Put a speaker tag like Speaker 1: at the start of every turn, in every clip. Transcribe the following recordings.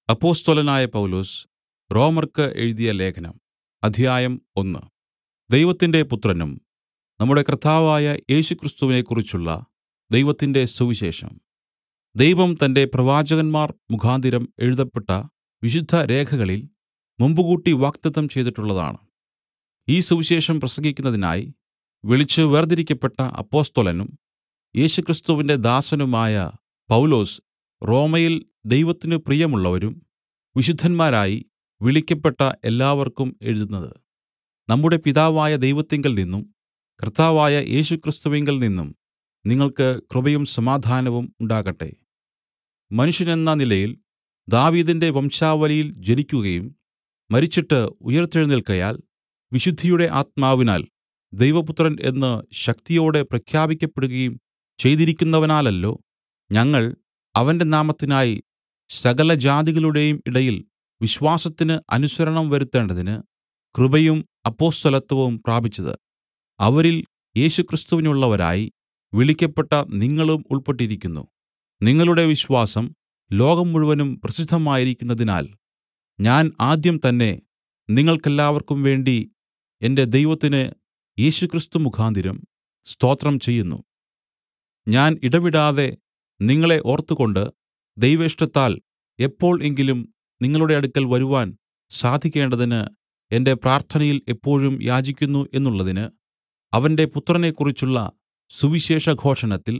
Speaker 1: അപ്പൊസ്തലനായ പൗലൊസ് റോമർക്ക് എഴുതിയ ലേഖനം അധ്യായം ഒന്ന് ദൈവത്തിന്റെ പുത്രനും നമ്മുടെ കർത്താവായ യേശുക്രിസ്തുവിനെക്കുറിച്ചുള്ള ദൈവത്തിന്റെ സുവിശേഷം ദൈവം തന്റെ പ്രവാചകന്മാർ മുഖാന്തരം എഴുതപ്പെട്ട വിശുദ്ധരേഖകളിൽ മുമ്പുകൂട്ടി വാഗ്ദത്തം ചെയ്തിട്ടുള്ളതാണ് ഈ സുവിശേഷം പ്രസംഗിക്കുന്നതിനായി വിളിച്ച് വേർതിരിക്കപ്പെട്ട അപ്പൊസ്തലനും യേശുക്രിസ്തുവിന്റെ ദാസനുമായ പൗലൊസ് റോമയിൽ ദൈവത്തിന് പ്രിയമുള്ളവരും വിശുദ്ധന്മാരായി വിളിക്കപ്പെട്ട എല്ലാവർക്കും എഴുതുന്നത് നമ്മുടെ പിതാവായ ദൈവത്തിങ്കൽ നിന്നും കർത്താവായ യേശുക്രിസ്തുവിങ്കൽ നിന്നും നിങ്ങൾക്ക് കൃപയും സമാധാനവും ഉണ്ടാകട്ടെ മനുഷ്യനെന്ന നിലയിൽ ദാവീദിന്റെ വംശാവലിയിൽ ജനിക്കുകയും മരിച്ചിട്ട് ഉയിർത്തെഴുന്നേൽക്കയാൽ വിശുദ്ധിയുടെ ആത്മാവിനാൽ ദൈവപുത്രൻ എന്ന് ശക്തിയോടെ പ്രഖ്യാപിക്കപ്പെടുകയും ചെയ്തിരിക്കുന്നവനാലല്ലോ ഞങ്ങൾ അവന്റെ നാമത്തിനായി സകല ജാതികളുടെയും ഇടയിൽ വിശ്വാസത്തിന് അനുസരണം വരുത്തേണ്ടതിന് കൃപയും അപ്പൊസ്തലത്വവും പ്രാപിച്ചത് അവരിൽ യേശുക്രിസ്തുവിനുള്ളവരായി വിളിക്കപ്പെട്ട നിങ്ങളും ഉൾപ്പെട്ടിരിക്കുന്നു നിങ്ങളുടെ വിശ്വാസം ലോകം മുഴുവനും പ്രസിദ്ധമായിരിക്കുന്നതിനാൽ ഞാൻ ആദ്യം തന്നെ നിങ്ങൾക്കെല്ലാവർക്കും വേണ്ടി എന്റെ ദൈവത്തിന് യേശുക്രിസ്തു മുഖാന്തരം സ്തോത്രം ചെയ്യുന്നു ഞാൻ ഇടവിടാതെ നിങ്ങളെ ഓർത്തുകൊണ്ട് ദൈവേഷ്ടത്താൽ എപ്പോൾ എങ്കിലും നിങ്ങളുടെ അടുക്കൽ വരുവാൻ സാധിക്കേണ്ടതിന് എന്റെ പ്രാർത്ഥനയിൽ എപ്പോഴും യാചിക്കുന്നു എന്നുള്ളതിന് അവന്റെ പുത്രനെക്കുറിച്ചുള്ള സുവിശേഷഘോഷണത്തിൽ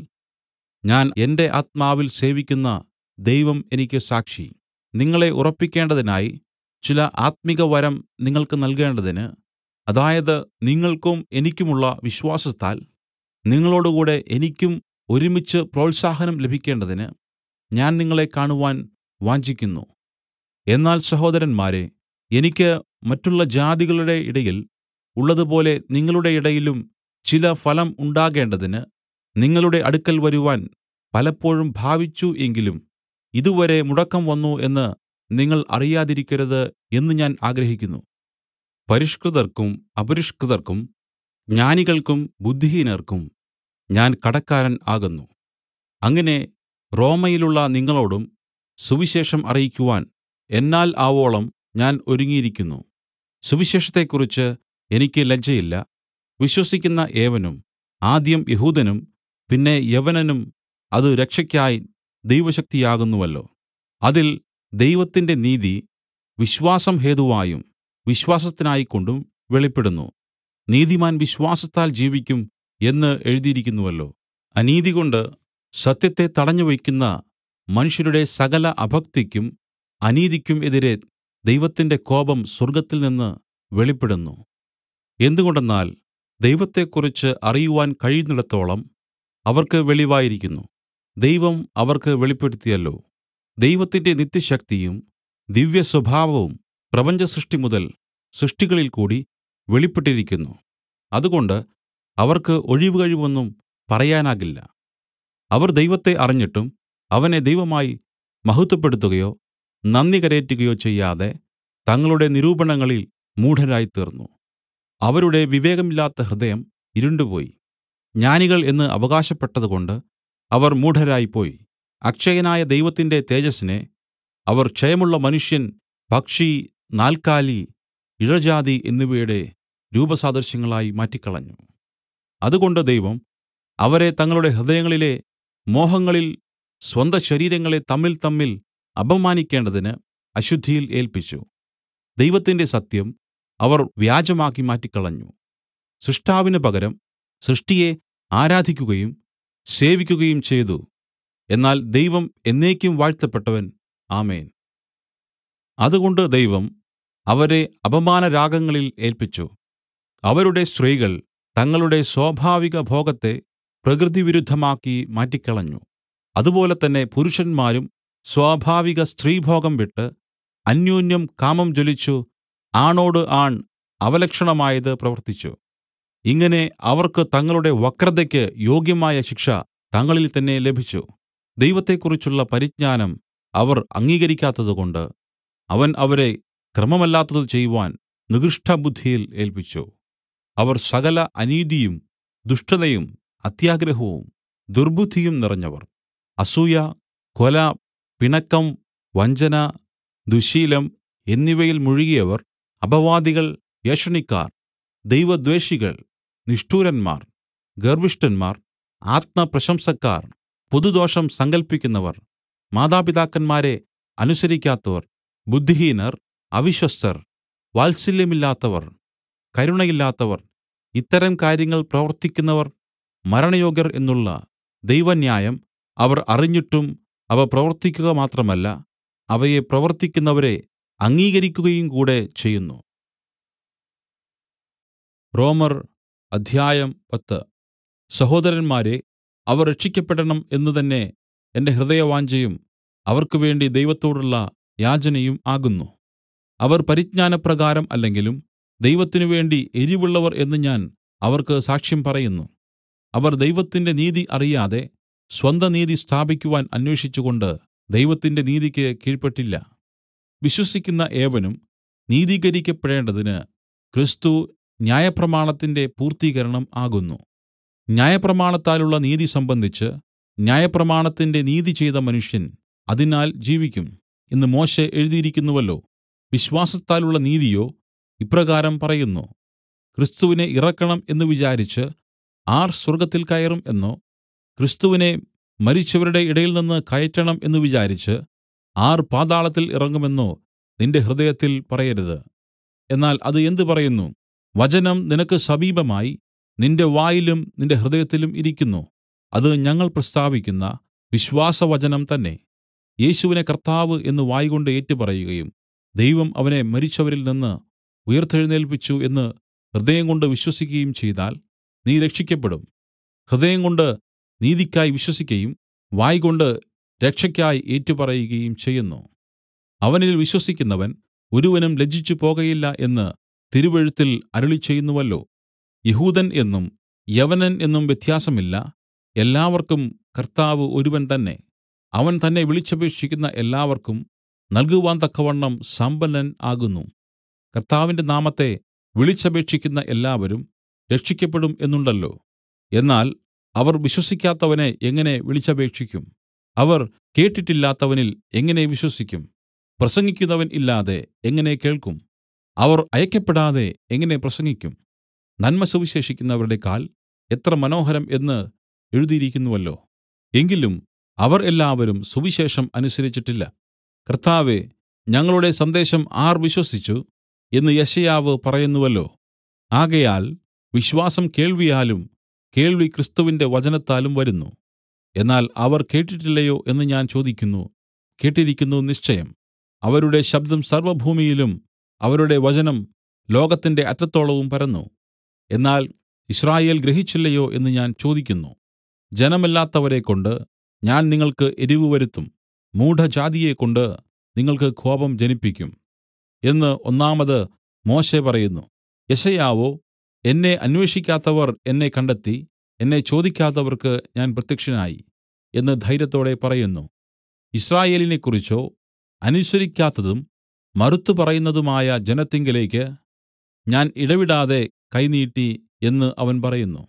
Speaker 1: ഞാൻ എന്റെ ആത്മാവിൽ സേവിക്കുന്ന ദൈവം എനിക്ക് സാക്ഷി നിങ്ങളെ ഉറപ്പിക്കേണ്ടതിനായി ചില ആത്മികവരം നിങ്ങൾക്ക് നൽകേണ്ടതിന് അതായത് നിങ്ങൾക്കും എനിക്കുമുള്ള വിശ്വാസത്താൽ നിങ്ങളോടുകൂടെ എനിക്കും ഒരുമിച്ച് പ്രോത്സാഹനം ലഭിക്കേണ്ടതിന് ഞാൻ നിങ്ങളെ കാണുവാൻ വാഞ്ചിക്കുന്നു എന്നാൽ സഹോദരന്മാരേ എനിക്ക് മറ്റുള്ള ജാതികളുടെ ഇടയിൽ ഉള്ളതുപോലെ നിങ്ങളുടെ ഇടയിലും ചില ഫലം ഉണ്ടാകേണ്ടതിന് നിങ്ങളുടെ അടുക്കൽ വരുവാൻ പലപ്പോഴും ഭാവിച്ചു എങ്കിലും ഇതുവരെ മുടക്കം വന്നു എന്ന് നിങ്ങൾ അറിയാതിരിക്കരുത് എന്ന് ഞാൻ ആഗ്രഹിക്കുന്നു പരിഷ്കൃതർക്കും അപരിഷ്കൃതർക്കും ജ്ഞാനികൾക്കും ബുദ്ധിഹീനർക്കും ഞാൻ കടക്കാരൻ ആകുന്നു അങ്ങനെ റോമയിലുള്ള നിങ്ങളോടും സുവിശേഷം അറിയിക്കുവാൻ എന്നാൽ ആവോളം ഞാൻ ഒരുങ്ങിയിരിക്കുന്നു സുവിശേഷത്തെക്കുറിച്ച് എനിക്ക് ലജ്ജയില്ല വിശ്വസിക്കുന്ന ഏവനും ആദ്യം യഹൂദനും പിന്നെ യവനനും അത് രക്ഷയ്ക്കായി ദൈവശക്തിയാകുന്നുവല്ലോ അതിൽ ദൈവത്തിന്റെ നീതി വിശ്വാസം ഹേതുവായും വിശ്വാസത്തിനായിക്കൊണ്ടും വെളിപ്പെടുന്നു നീതിമാൻ വിശ്വാസത്താൽ ജീവിക്കും എന്ന് എഴുതിയിരിക്കുന്നുവല്ലോ അനീതികൊണ്ട് സത്യത്തെ തടഞ്ഞുവയ്ക്കുന്ന മനുഷ്യരുടെ സകല അഭക്തിക്കും അനീതിക്കും എതിരെ ദൈവത്തിന്റെ കോപം സ്വർഗ്ഗത്തിൽ നിന്ന് വെളിപ്പെടുന്നു എന്തുകൊണ്ടെന്നാൽ ദൈവത്തെക്കുറിച്ച് അറിയുവാൻ കഴിയുന്നിടത്തോളം അവർക്ക് വെളിവായിരിക്കുന്നു ദൈവം അവർക്ക് വെളിപ്പെടുത്തിയല്ലോ ദൈവത്തിന്റെ നിത്യശക്തിയും ദിവ്യസ്വഭാവവും പ്രപഞ്ചസൃഷ്ടി മുതൽ സൃഷ്ടികളിൽ കൂടി വെളിപ്പെട്ടിരിക്കുന്നു അതുകൊണ്ട് അവർക്ക് ഒഴിവുകഴിവൊന്നും പറയാനാകില്ല അവർ ദൈവത്തെ അറിഞ്ഞിട്ടും അവനെ ദൈവമായി മഹത്വപ്പെടുത്തുകയോ നന്ദി കരേറ്റുകയോ ചെയ്യാതെ തങ്ങളുടെ നിരൂപണങ്ങളിൽ മൂഢരായിത്തീർന്നു അവരുടെ വിവേകമില്ലാത്ത ഹൃദയം ഇരുണ്ടുപോയി ജ്ഞാനികൾ എന്ന് അവകാശപ്പെട്ടതുകൊണ്ട് അവർ മൂഢരായിപ്പോയി അക്ഷയനായ ദൈവത്തിന്റെ തേജസ്സിനെ അവർ ക്ഷയമുള്ള മനുഷ്യൻ പക്ഷി നാൽക്കാലി ഇഴജാതി എന്നിവയുടെ രൂപസാദൃശ്യങ്ങളായി മാറ്റിക്കളഞ്ഞു അതുകൊണ്ട് ദൈവം അവരെ തങ്ങളുടെ ഹൃദയങ്ങളിലെ മോഹങ്ങളിൽ സ്വന്ത ശരീരങ്ങളെ തമ്മിൽ തമ്മിൽ അപമാനിക്കേണ്ടതിന് അശുദ്ധിയിൽ ഏൽപ്പിച്ചു ദൈവത്തിന്റെ സത്യം അവർ വ്യാജമാക്കി മാറ്റിക്കളഞ്ഞു സൃഷ്ടാവിന് പകരം സൃഷ്ടിയെ ആരാധിക്കുകയും സേവിക്കുകയും ചെയ്തു എന്നാൽ ദൈവം എന്നേക്കും വാഴ്ത്തപ്പെട്ടവൻ ആമേൻ അതുകൊണ്ട് ദൈവം അവരെ അപമാനരാഗങ്ങളിൽ ഏൽപ്പിച്ചു അവരുടെ സ്ത്രീകൾ തങ്ങളുടെ സ്വാഭാവിക ഭോഗത്തെ പ്രകൃതിവിരുദ്ധമാക്കി മാറ്റിക്കളഞ്ഞു അതുപോലെ തന്നെ പുരുഷന്മാരും സ്വാഭാവിക സ്ത്രീഭോഗം വിട്ട് അന്യോന്യം കാമം ജ്വലിച്ചു ആണോട് ആൺ അവലക്ഷണമായത് പ്രവർത്തിച്ചു ഇങ്ങനെ അവർക്ക് തങ്ങളുടെ വക്രതയ്ക്ക് യോഗ്യമായ ശിക്ഷ തങ്ങളിൽ തന്നെ ലഭിച്ചു ദൈവത്തെക്കുറിച്ചുള്ള പരിജ്ഞാനം അവർ അംഗീകരിക്കാത്തതുകൊണ്ട് അവൻ അവരെ ക്രമമല്ലാത്തത് ചെയ്യുവാൻ നികൃഷ്ടബുദ്ധിയിൽ ഏൽപ്പിച്ചു അവർ സകല അനീതിയും ദുഷ്ടതയും അത്യാഗ്രഹവും ദുർബുദ്ധിയും നിറഞ്ഞവർ അസൂയ കൊല പിണക്കം വഞ്ചന ദുശ്ശീലം എന്നിവയിൽ മുഴുകിയവർ അപവാദികൾ ഏഷണിക്കാർ ദൈവദ്വേഷികൾ നിഷ്ഠൂരന്മാർ ഗർവിഷ്ഠന്മാർ ആത്മപ്രശംസക്കാർ പൊതുദോഷം സങ്കല്പിക്കുന്നവർ മാതാപിതാക്കന്മാരെ അനുസരിക്കാത്തവർ ബുദ്ധിഹീനർ അവിശ്വസ്തർ വാത്സല്യമില്ലാത്തവർ കരുണയില്ലാത്തവർ ഇത്തരം കാര്യങ്ങൾ പ്രവർത്തിക്കുന്നവർ മരണയോഗ്യർ എന്നുള്ള ദൈവന്യായം അവർ അറിഞ്ഞിട്ടും അവ പ്രവർത്തിക്കുക മാത്രമല്ല അവയെ പ്രവർത്തിക്കുന്നവരെ അംഗീകരിക്കുകയും കൂടെ ചെയ്യുന്നു റോമർ അധ്യായം പത്ത് സഹോദരന്മാരെ അവർ രക്ഷിക്കപ്പെടണം എന്ന് തന്നെ എന്റെ ഹൃദയവാഞ്ഛയും അവർക്ക് വേണ്ടി ദൈവത്തോടുള്ള യാചനയും ആകുന്നു അവർ പരിജ്ഞാനപ്രകാരം അല്ലെങ്കിലും ദൈവത്തിനു വേണ്ടി എരിവുള്ളവർ എന്ന് ഞാൻ അവർക്ക് സാക്ഷ്യം പറയുന്നു അവർ ദൈവത്തിന്റെ നീതി അറിയാതെ സ്വന്ത നീതി സ്ഥാപിക്കുവാൻ അന്വേഷിച്ചുകൊണ്ട് ദൈവത്തിന്റെ നീതിക്ക് കീഴ്പ്പെട്ടില്ല വിശ്വസിക്കുന്ന ഏവനും നീതീകരിക്കപ്പെടേണ്ടതിന് ക്രിസ്തു ന്യായപ്രമാണത്തിന്റെ പൂർത്തീകരണം ആകുന്നു ന്യായപ്രമാണത്താലുള്ള നീതി സംബന്ധിച്ച് ന്യായപ്രമാണത്തിന്റെ നീതി ചെയ്ത മനുഷ്യൻ അതിനാൽ ജീവിക്കും എന്ന് മോശെ എഴുതിയിരിക്കുന്നുവല്ലോ വിശ്വാസത്താലുള്ള നീതിയോ ഇപ്രകാരം പറയുന്നു ക്രിസ്തുവിനെ ഇറക്കണം എന്ന് വിചാരിച്ച് ആർ സ്വർഗ്ഗത്തിൽ കയറും എന്നോ ക്രിസ്തുവിനെ മരിച്ചവരുടെ ഇടയിൽ നിന്ന് കയറ്റണം എന്ന് വിചാരിച്ച് ആർ പാതാളത്തിൽ ഇറങ്ങുമെന്നോ നിന്റെ ഹൃദയത്തിൽ പറയരുത് എന്നാൽ അത് എന്ത് പറയുന്നു വചനം നിനക്ക് സമീപമായി നിന്റെ വായിലും നിന്റെ ഹൃദയത്തിലും ഇരിക്കുന്നു അത് ഞങ്ങൾ പ്രസ്താവിക്കുന്ന വിശ്വാസവചനം തന്നെ യേശുവിനെ കർത്താവ് എന്ന് വായ്കൊണ്ട് ഏറ്റുപറയുകയും ദൈവം അവനെ മരിച്ചവരിൽ നിന്ന് ഉയിർത്തെഴുന്നേൽപ്പിച്ചു എന്ന് ഹൃദയംകൊണ്ട് വിശ്വസിക്കുകയും ചെയ്താൽ നീ രക്ഷിക്കപ്പെടും ഹൃദയംകൊണ്ട് നീതിക്കായി വിശ്വസിക്കയും വായ്കൊണ്ട് രക്ഷയ്ക്കായി ഏറ്റുപറയുകയും ചെയ്യുന്നു അവനിൽ വിശ്വസിക്കുന്നവൻ ഒരുവനും ലജ്ജിച്ചു പോകയില്ല എന്ന് തിരുവെഴുത്തിൽ അരുളിച്ചെയ്യുന്നുവല്ലോ യഹൂദൻ എന്നും യവനൻ എന്നും വ്യത്യാസമില്ല എല്ലാവർക്കും കർത്താവ് ഒരുവൻ തന്നെ അവൻ തന്നെ വിളിച്ചപേക്ഷിക്കുന്ന എല്ലാവർക്കും നൽകുവാൻ തക്കവണ്ണം സമ്പന്നൻ ആകുന്നു കർത്താവിന്റെ നാമത്തെ വിളിച്ചപേക്ഷിക്കുന്ന എല്ലാവരും രക്ഷിക്കപ്പെടും എന്നുണ്ടല്ലോ എന്നാൽ അവർ വിശ്വസിക്കാത്തവനെ എങ്ങനെ വിളിച്ചപേക്ഷിക്കും അവർ കേട്ടിട്ടില്ലാത്തവനിൽ എങ്ങനെ വിശ്വസിക്കും പ്രസംഗിക്കുന്നവൻ ഇല്ലാതെ എങ്ങനെ കേൾക്കും അവർ അയക്കപ്പെടാതെ എങ്ങനെ പ്രസംഗിക്കും നന്മ സുവിശേഷിക്കുന്നവരുടെ കാൽ എത്ര മനോഹരം എന്ന് എഴുതിയിരിക്കുന്നുവല്ലോ എങ്കിലും അവർ എല്ലാവരും സുവിശേഷം അനുസരിച്ചിട്ടില്ല കർത്താവെ ഞങ്ങളുടെ സന്ദേശം ആർ വിശ്വസിച്ചു എന്ന് യെശയ്യാവ് പറയുന്നുവല്ലോ ആകയാൽ വിശ്വാസം കേൾവിയാലും കേൾവി ക്രിസ്തുവിന്റെ വചനത്താലും വരുന്നു എന്നാൽ അവർ കേട്ടിട്ടില്ലയോ എന്ന് ഞാൻ ചോദിക്കുന്നു കേട്ടിരിക്കുന്നു നിശ്ചയം അവരുടെ ശബ്ദം സർവ്വഭൂമിയിലും അവരുടെ വചനം ലോകത്തിന്റെ അറ്റത്തോളവും പരന്നു എന്നാൽ ഇസ്രായേൽ ഗ്രഹിച്ചില്ലയോ എന്ന് ഞാൻ ചോദിക്കുന്നു ജനമല്ലാത്തവരെക്കൊണ്ട് ഞാൻ നിങ്ങൾക്ക് എരിവ് വരുത്തും മൂഢജാതിയെക്കൊണ്ട് നിങ്ങൾക്ക് കോപം ജനിപ്പിക്കും എന്ന് ഒന്നാമത് മോശെ പറയുന്നു യെശയ്യാവോ എന്നെ അന്വേഷിക്കാത്തവർ എന്നെ കണ്ടെത്തി എന്നെ ചോദിക്കാത്തവർക്ക് ഞാൻ പ്രത്യക്ഷനായി എന്ന് ധൈര്യത്തോടെ പറയുന്നു ഇസ്രായേലിനെക്കുറിച്ചോ അനുസരിക്കാത്തതും മറുത്തു പറയുന്നതുമായ ജനത്തിങ്കലേക്ക് ഞാൻ ഇടവിടാതെ കൈ നീട്ടി എന്ന് അവൻ പറയുന്നു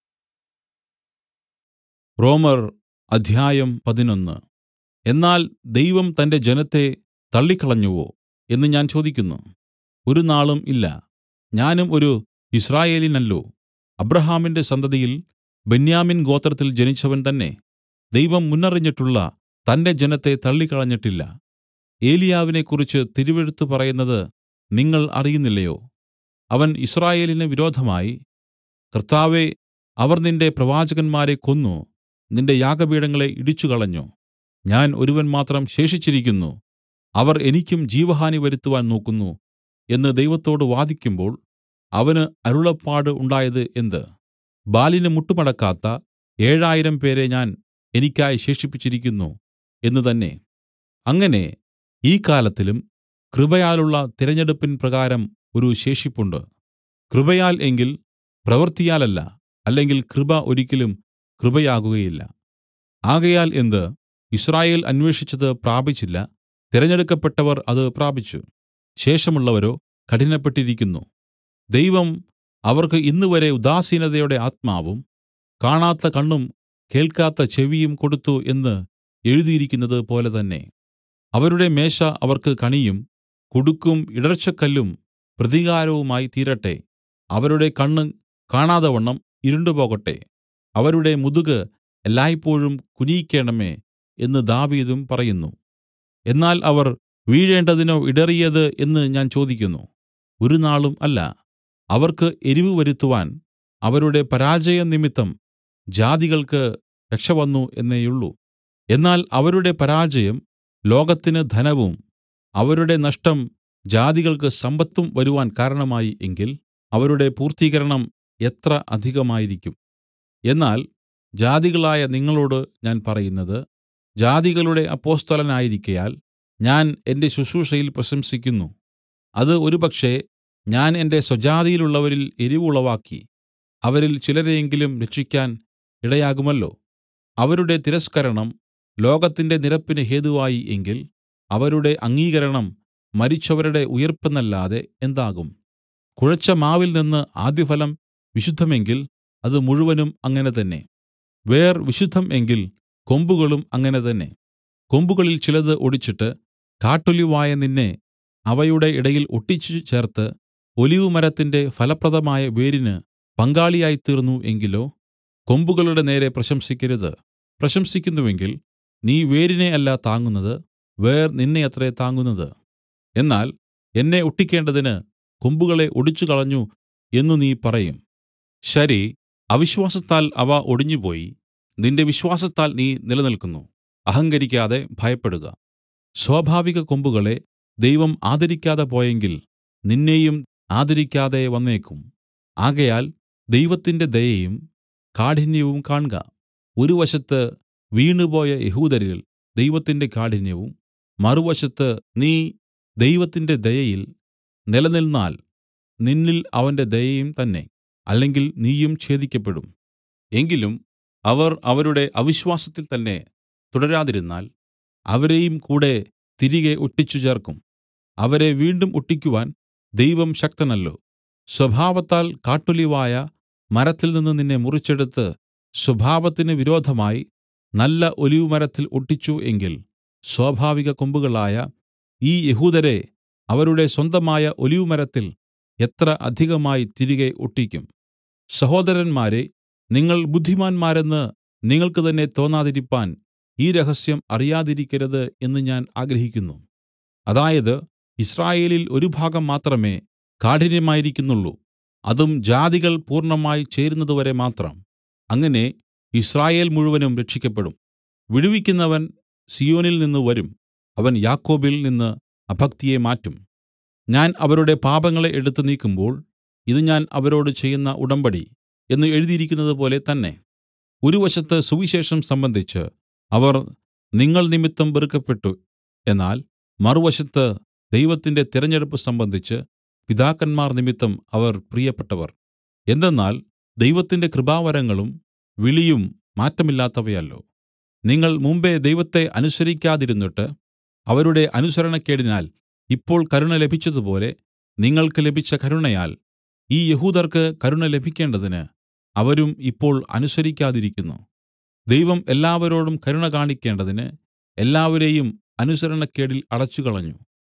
Speaker 1: റോമർ അധ്യായം പതിനൊന്ന് എന്നാൽ ദൈവം തന്റെ ജനത്തെ തള്ളിക്കളഞ്ഞുവോ എന്ന് ഞാൻ ചോദിക്കുന്നു ഒരു നാളും ഇല്ല ഞാനും ഒരു ഇസ്രായേലിനല്ലോ അബ്രഹാമിന്റെ സന്തതിയിൽ ബെന്യാമിൻ ഗോത്രത്തിൽ ജനിച്ചവൻ തന്നെ ദൈവം മുന്നറിഞ്ഞിട്ടുള്ള തന്റെ ജനത്തെ തള്ളിക്കളഞ്ഞിട്ടില്ല ഏലിയാവിനെക്കുറിച്ച് തിരുവെഴുത്ത് പറയുന്നത് നിങ്ങൾ അറിയുന്നില്ലയോ അവൻ ഇസ്രായേലിന് വിരോധമായി കർത്താവെ അവർ നിന്റെ പ്രവാചകന്മാരെ കൊന്നു നിന്റെ യാഗപീഠങ്ങളെ ഇടിച്ചുകളഞ്ഞു ഞാൻ ഒരുവൻ മാത്രം ശേഷിച്ചിരിക്കുന്നു അവർ എനിക്കും ജീവഹാനി വരുത്തുവാൻ നോക്കുന്നു എന്ന് ദൈവത്തോട് വാദിക്കുമ്പോൾ അവന് അരുളപ്പാട് ഉണ്ടായത് എന്ത് ബാലിന് മുട്ടുമടക്കാത്ത ഏഴായിരം പേരെ ഞാൻ എനിക്കായി ശേഷിപ്പിച്ചിരിക്കുന്നു എന്ന് തന്നെ അങ്ങനെ ഈ കാലത്തിലും കൃപയാലുള്ള തിരഞ്ഞെടുപ്പിൻ പ്രകാരം ഒരു ശേഷിപ്പുണ്ട് കൃപയാൽ എങ്കിൽ പ്രവൃത്തിയാലല്ല അല്ലെങ്കിൽ കൃപ ഒരിക്കലും കൃപയാകുകയില്ല ആകയാൽ എന്ത് ഇസ്രായേൽ അന്വേഷിച്ചത് പ്രാപിച്ചില്ല തിരഞ്ഞെടുക്കപ്പെട്ടവർ അത് പ്രാപിച്ചു ശേഷമുള്ളവരോ കഠിനപ്പെട്ടിരിക്കുന്നു ദൈവം അവർക്ക് ഇന്നുവരെ ഉദാസീനതയുടെ ആത്മാവും കാണാത്ത കണ്ണും കേൾക്കാത്ത ചെവിയും കൊടുത്തു എന്ന് എഴുതിയിരിക്കുന്നത് പോലെ തന്നെ അവരുടെ മേശ അവർക്ക് കണിയും കുടുക്കും ഇടർച്ചക്കല്ലും പ്രതികാരവുമായി തീരട്ടെ അവരുടെ കണ്ണ് കാണാതവണ്ണം ഇരുണ്ടുപോകട്ടെ അവരുടെ മുതുക് എല്ലായ്പോഴും കുനിയിക്കേണമേ എന്ന് ദാവീദും പറയുന്നു എന്നാൽ അവർ വീഴേണ്ടതിനോ ഇടറിയത് എന്ന് ഞാൻ ചോദിക്കുന്നു ഒരു നാളും അല്ല അവർക്ക് എരിവ് വരുത്തുവാൻ അവരുടെ പരാജയം നിമിത്തം ജാതികൾക്ക് രക്ഷ വന്നു എന്നേയുള്ളൂ എന്നാൽ അവരുടെ പരാജയം ലോകത്തിന് ധനവും അവരുടെ നഷ്ടം ജാതികൾക്ക് സമ്പത്തും വരുവാൻ കാരണമായി എങ്കിൽ അവരുടെ പൂർത്തീകരണം എത്ര അധികമായിരിക്കും എന്നാൽ ജാതികളായ നിങ്ങളോട് ഞാൻ പറയുന്നത് ജാതികളുടെ അപ്പൊസ്തലനായിരിക്കയാൽ ഞാൻ എന്റെ ശുശ്രൂഷയിൽ പ്രശംസിക്കുന്നു അത് ഒരുപക്ഷേ ഞാൻ എന്റെ സ്വജാതിയിലുള്ളവരിൽ എരിവുളവാക്കി അവരിൽ ചിലരെയെങ്കിലും രക്ഷിക്കാൻ ഇടയാകുമല്ലോ അവരുടെ തിരസ്കരണം ലോകത്തിന്റെ നിരപ്പിന് ഹേതുവായി എങ്കിൽ അവരുടെ അംഗീകരണം മരിച്ചവരുടെ ഉയിർപ്പെന്നല്ലാതെ എന്താകും കുഴച്ച മാവിൽ നിന്ന് ആദ്യഫലം വിശുദ്ധമെങ്കിൽ അത് മുഴുവനും അങ്ങനെ തന്നെ വേർ വിശുദ്ധം എങ്കിൽ കൊമ്പുകളും അങ്ങനെ തന്നെ കൊമ്പുകളിൽ ചിലത് ഒടിച്ചിട്ട് കാട്ടൊലിവായ നിന്നെ അവയുടെ ഇടയിൽ ഒട്ടിച്ചു ചേർത്ത് ഒലിവുമരത്തിന്റെ ഫലപ്രദമായ വേരിന് പങ്കാളിയായിത്തീർന്നു എങ്കിലോ കൊമ്പുകളുടെ നേരെ പ്രശംസിക്കരുത് പ്രശംസിക്കുന്നുവെങ്കിൽ നീ വേരിനെ അല്ല താങ്ങുന്നത് വേർ നിന്നെയത്രേ താങ്ങുന്നത് എന്നാൽ എന്നെ ഒട്ടിക്കേണ്ടതിന് കൊമ്പുകളെ ഒടിച്ചുകളഞ്ഞു എന്നു നീ പറയും ശരി അവിശ്വാസത്താൽ അവ ഒടിഞ്ഞുപോയി നിന്റെ വിശ്വാസത്താൽ നീ നിലനിൽക്കുന്നു അഹങ്കരിക്കാതെ ഭയപ്പെടുക സ്വാഭാവിക കൊമ്പുകളെ ദൈവം ആദരിക്കാതെ പോയെങ്കിൽ നിന്നെയും ആദരിക്കാതെ വന്നേക്കും ആകയാൽ ദൈവത്തിന്റെ ദയയും കാഠിന്യവും കാൺക ഒരു വശത്ത് വീണുപോയ യഹൂദരിൽ ദൈവത്തിന്റെ കാഠിന്യവും മറുവശത്ത് നീ ദൈവത്തിന്റെ ദയയിൽ നിലനിന്നാൽ നിന്നിൽ അവന്റെ ദയയും തന്നെ അല്ലെങ്കിൽ നീയും ഛേദിക്കപ്പെടും എങ്കിലും അവർ അവരുടെ അവിശ്വാസത്തിൽ തന്നെ തുടരാതിരുന്നാൽ അവരെയും കൂടെ തിരികെ ഒട്ടിച്ചു ചേർക്കും അവരെ വീണ്ടും ഒട്ടിക്കുവാൻ ദൈവം ശക്തനല്ലോ സ്വഭാവത്താൽ കാട്ടൊലിവായ മരത്തിൽ നിന്ന് നിന്നെ മുറിച്ചെടുത്ത് സ്വഭാവത്തിന് വിരോധമായി നല്ല ഒലിവുമരത്തിൽ ഒട്ടിച്ചു എങ്കിൽ സ്വാഭാവിക കൊമ്പുകളായ ഈ യഹൂദരെ അവരുടെ സ്വന്തമായ ഒലിവുമരത്തിൽ എത്ര അധികമായി തിരികെ ഒട്ടിക്കും സഹോദരന്മാരെ നിങ്ങൾ ബുദ്ധിമാന്മാരെന്ന് നിങ്ങൾക്ക് തന്നെ തോന്നാതിരിപ്പാൻ ഈ രഹസ്യം അറിയാതിരിക്കരുത് എന്ന് ഞാൻ ആഗ്രഹിക്കുന്നു അതായത് ഇസ്രായേലിൽ ഒരു ഭാഗം മാത്രമേ കാഠിന്യമായിരിക്കുന്നുള്ളൂ അതും ജാതികൾ പൂർണ്ണമായി ചേരുന്നതുവരെ മാത്രം അങ്ങനെ ഇസ്രായേൽ മുഴുവനും രക്ഷിക്കപ്പെടും വിടുവിക്കുന്നവൻ സിയോനിൽ നിന്ന് വരും അവൻ യാക്കോബിൽ നിന്ന് അഭക്തിയെ മാറ്റും ഞാൻ അവരുടെ പാപങ്ങളെ എടുത്തു നീക്കുമ്പോൾ ഇത് ഞാൻ അവരോട് ചെയ്യുന്ന ഉടമ്പടി എന്ന് എഴുതിയിരിക്കുന്നത് പോലെ തന്നെ ഒരു വശത്ത് സുവിശേഷം സംബന്ധിച്ച് അവർ നിങ്ങൾ നിമിത്തം വെറുക്കപ്പെട്ടു എന്നാൽ മറുവശത്ത് ദൈവത്തിന്റെ തിരഞ്ഞെടുപ്പ് സംബന്ധിച്ച് പിതാക്കന്മാർ നിമിത്തം അവർ പ്രിയപ്പെട്ടവർ എന്തെന്നാൽ ദൈവത്തിന്റെ കൃപാവരങ്ങളും വിളിയും മാറ്റമില്ലാത്തവയല്ലോ നിങ്ങൾ മുമ്പെ ദൈവത്തെ അനുസരിക്കാതിരുന്നിട്ട് അവരുടെ അനുസരണക്കേടിനാൽ ഇപ്പോൾ കരുണ ലഭിച്ചതുപോലെ നിങ്ങൾക്ക് ലഭിച്ച കരുണയാൽ ഈ യഹൂദർക്ക് കരുണ ലഭിക്കേണ്ടതിന് അവരും ഇപ്പോൾ അനുസരിക്കാതിരിക്കുന്നു ദൈവം എല്ലാവരോടും കരുണ കാണിക്കേണ്ടതിന് എല്ലാവരെയും അനുസരണക്കേടിൽ അടച്ചുകളഞ്ഞു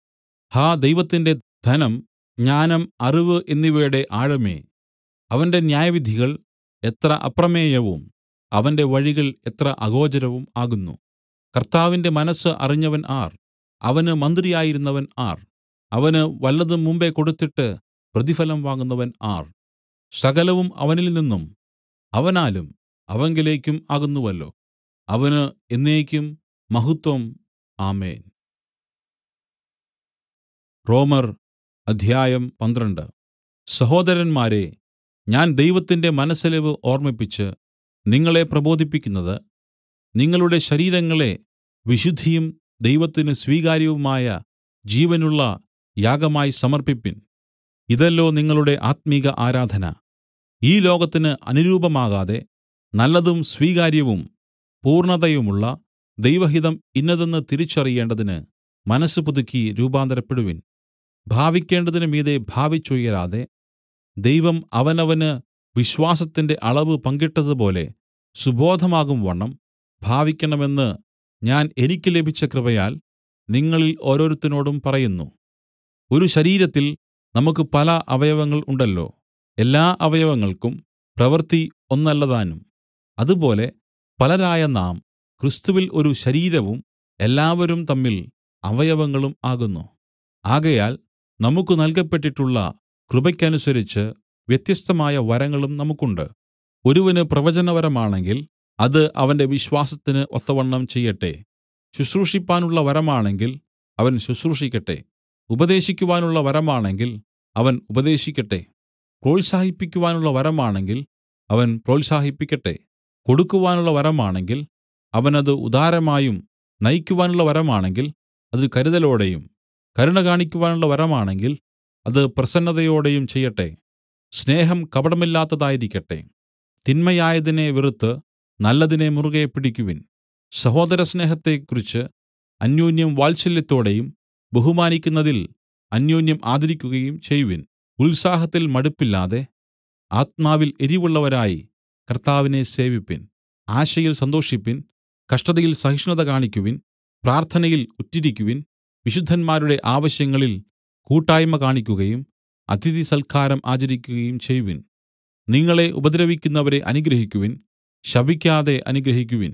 Speaker 1: ഹാ ദൈവത്തിന്റെ ധനം ജ്ഞാനം അറിവ് എന്നിവയുടെ ആഴമേ അവന്റെ ന്യായവിധികൾ എത്ര അപ്രമേയവും അവന്റെ വഴികൾ എത്ര അഗോചരവും ആകുന്നു കർത്താവിന്റെ മനസ്സ് അറിഞ്ഞവൻ ആർ അവന് മന്ത്രിയായിരുന്നവൻ ആർ അവന് വല്ലതും മുമ്പെ കൊടുത്തിട്ട് പ്രതിഫലം വാങ്ങുന്നവൻ ആർ സകലവും അവനിൽ നിന്നും അവനാലും അവങ്കലേക്കും ആകുന്നുവല്ലോ അവന് എന്നേക്കും മഹത്വം ആമേൻ റോമർ അധ്യായം പന്ത്രണ്ട് സഹോദരന്മാരെ ഞാൻ ദൈവത്തിന്റെ മനസ്സലിവ് ഓർമ്മിപ്പിച്ച് നിങ്ങളെ പ്രബോധിപ്പിക്കുന്നത് നിങ്ങളുടെ ശരീരങ്ങളെ വിശുദ്ധിയും ദൈവത്തിന് സ്വീകാര്യവുമായ ജീവനുള്ള യാഗമായി സമർപ്പിപ്പിൻ ഇതല്ലോ നിങ്ങളുടെ ആത്മീക ആരാധന ഈ ലോകത്തിന് അനുരൂപമാകാതെ നല്ലതും സ്വീകാര്യവും പൂർണ്ണതയുമുള്ള ദൈവഹിതം ഇന്നതെന്ന് തിരിച്ചറിയേണ്ടതിന് മനസ്സ് പുതുക്കി രൂപാന്തരപ്പെടുവിൻ ഭാവിക്കേണ്ടതിന് മീതെ ഭാവിച്ചുയരാതെ ദൈവം അവനവന് വിശ്വാസത്തിന്റെ അളവ് പങ്കിട്ടതുപോലെ സുബോധമാകും വണ്ണം ഭാവിക്കണമെന്ന് ഞാൻ എനിക്ക് ലഭിച്ച കൃപയാൽ നിങ്ങളിൽ ഓരോരുത്തനോടും പറയുന്നു ഒരു ശരീരത്തിൽ നമുക്ക് പല അവയവങ്ങൾ ഉണ്ടല്ലോ എല്ലാ അവയവങ്ങൾക്കും പ്രവൃത്തി ഒന്നല്ലതാനും അതുപോലെ പലരായ നാം ക്രിസ്തുവിൽ ഒരു ശരീരവും എല്ലാവരും തമ്മിൽ അവയവങ്ങളും ആകുന്നു ആകയാൽ നമുക്ക് നൽകപ്പെട്ടിട്ടുള്ള കൃപയ്ക്കനുസരിച്ച് വ്യത്യസ്തമായ വരങ്ങളും നമുക്കുണ്ട് ഒരുവന് പ്രവചനവരമാണെങ്കിൽ അത് അവന്റെ വിശ്വാസത്തിന് ഒത്തവണ്ണം ചെയ്യട്ടെ ശുശ്രൂഷിപ്പാനുള്ള വരമാണെങ്കിൽ അവൻ ശുശ്രൂഷിക്കട്ടെ ഉപദേശിക്കുവാനുള്ള വരമാണെങ്കിൽ അവൻ ഉപദേശിക്കട്ടെ പ്രോത്സാഹിപ്പിക്കുവാനുള്ള വരമാണെങ്കിൽ അവൻ പ്രോത്സാഹിപ്പിക്കട്ടെ കൊടുക്കുവാനുള്ള വരമാണെങ്കിൽ അവനത് ഉദാരമായും നയിക്കുവാനുള്ള വരമാണെങ്കിൽ അത് കരുതലോടെയും കരുണ കാണിക്കുവാനുള്ള വരമാണെങ്കിൽ അത് പ്രസന്നതയോടെയും ചെയ്യട്ടെ സ്നേഹം കപടമില്ലാത്തതായിരിക്കട്ടെ തിന്മയായതിനെ വെറുത്ത് നല്ലതിനെ മുറുകെ പിടിക്കുവിൻ സഹോദര സ്നേഹത്തെക്കുറിച്ച് അന്യോന്യം വാത്സല്യത്തോടെയും ബഹുമാനിക്കുന്നതിൽ അന്യോന്യം ആദരിക്കുകയും ചെയ്യുവിൻ ഉത്സാഹത്തിൽ മടുപ്പില്ലാതെ ആത്മാവിൽ എരിവുള്ളവരായി കർത്താവിനെ സേവിപ്പിൻ ആശയിൽ സന്തോഷിപ്പിൻ കഷ്ടതയിൽ സഹിഷ്ണുത കാണിക്കുവിൻ പ്രാർത്ഥനയിൽ ഉറ്റിരിക്കുവിൻ വിശുദ്ധന്മാരുടെ ആവശ്യങ്ങളിൽ കൂട്ടായ്മ കാണിക്കുകയും അതിഥി സൽക്കാരം ആചരിക്കുകയും ചെയ്യുവിൻ നിങ്ങളെ ഉപദ്രവിക്കുന്നവരെ അനുഗ്രഹിക്കുവിൻ ശപിക്കാതെ അനുഗ്രഹിക്കുവിൻ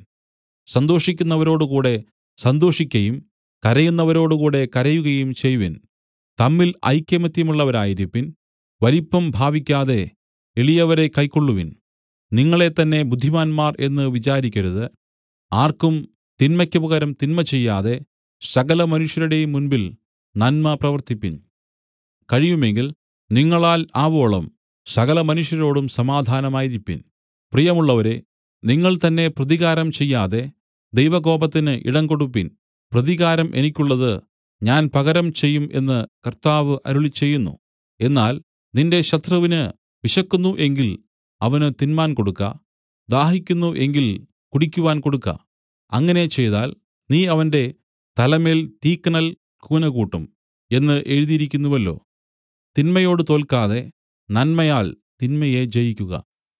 Speaker 1: സന്തോഷിക്കുന്നവരോടുകൂടെ സന്തോഷിക്കയും കരയുന്നവരോടുകൂടെ കരയുകയും ചെയ്യുവിൻ തമ്മിൽ ഐകമത്യമുള്ളവരായിരിപ്പിൻ വലിപ്പം ഭാവിക്കാതെ എളിയവരെ കൈക്കൊള്ളുവിൻ നിങ്ങളെ തന്നെ ബുദ്ധിമാന്മാർ എന്ന് വിചാരിക്കരുത് ആർക്കും തിന്മയ്ക്ക് പകരം തിന്മ ചെയ്യാതെ സകല മനുഷ്യരുടെയും മുൻപിൽ നന്മ പ്രവർത്തിപ്പിൻ കഴിയുമെങ്കിൽ നിങ്ങളാൽ ആവോളം സകല മനുഷ്യരോടും സമാധാനമായിരിപ്പിൻ പ്രിയമുള്ളവരെ നിങ്ങൾ തന്നെ പ്രതികാരം ചെയ്യാതെ ദൈവകോപത്തിന് ഇടം കൊടുപ്പിൻ പ്രതികാരം എനിക്കുള്ളത് ഞാൻ പകരം ചെയ്യും എന്ന് കർത്താവ് അരുളിച്ചെയ്യുന്നു എന്നാൽ നിന്റെ ശത്രുവിന് വിശക്കുന്നു എങ്കിൽ അവന് തിന്മാൻ കൊടുക്ക ദാഹിക്കുന്നു എങ്കിൽ കുടിക്കുവാൻ കൊടുക്ക അങ്ങനെ ചെയ്താൽ നീ അവന്റെ തലമേൽ തീക്കനൽ കൂനകൂട്ടും എന്ന് എഴുതിയിരിക്കുന്നുവല്ലോ തിന്മയോട് തോൽക്കാതെ നന്മയാൽ തിന്മയെ ജയിക്കുക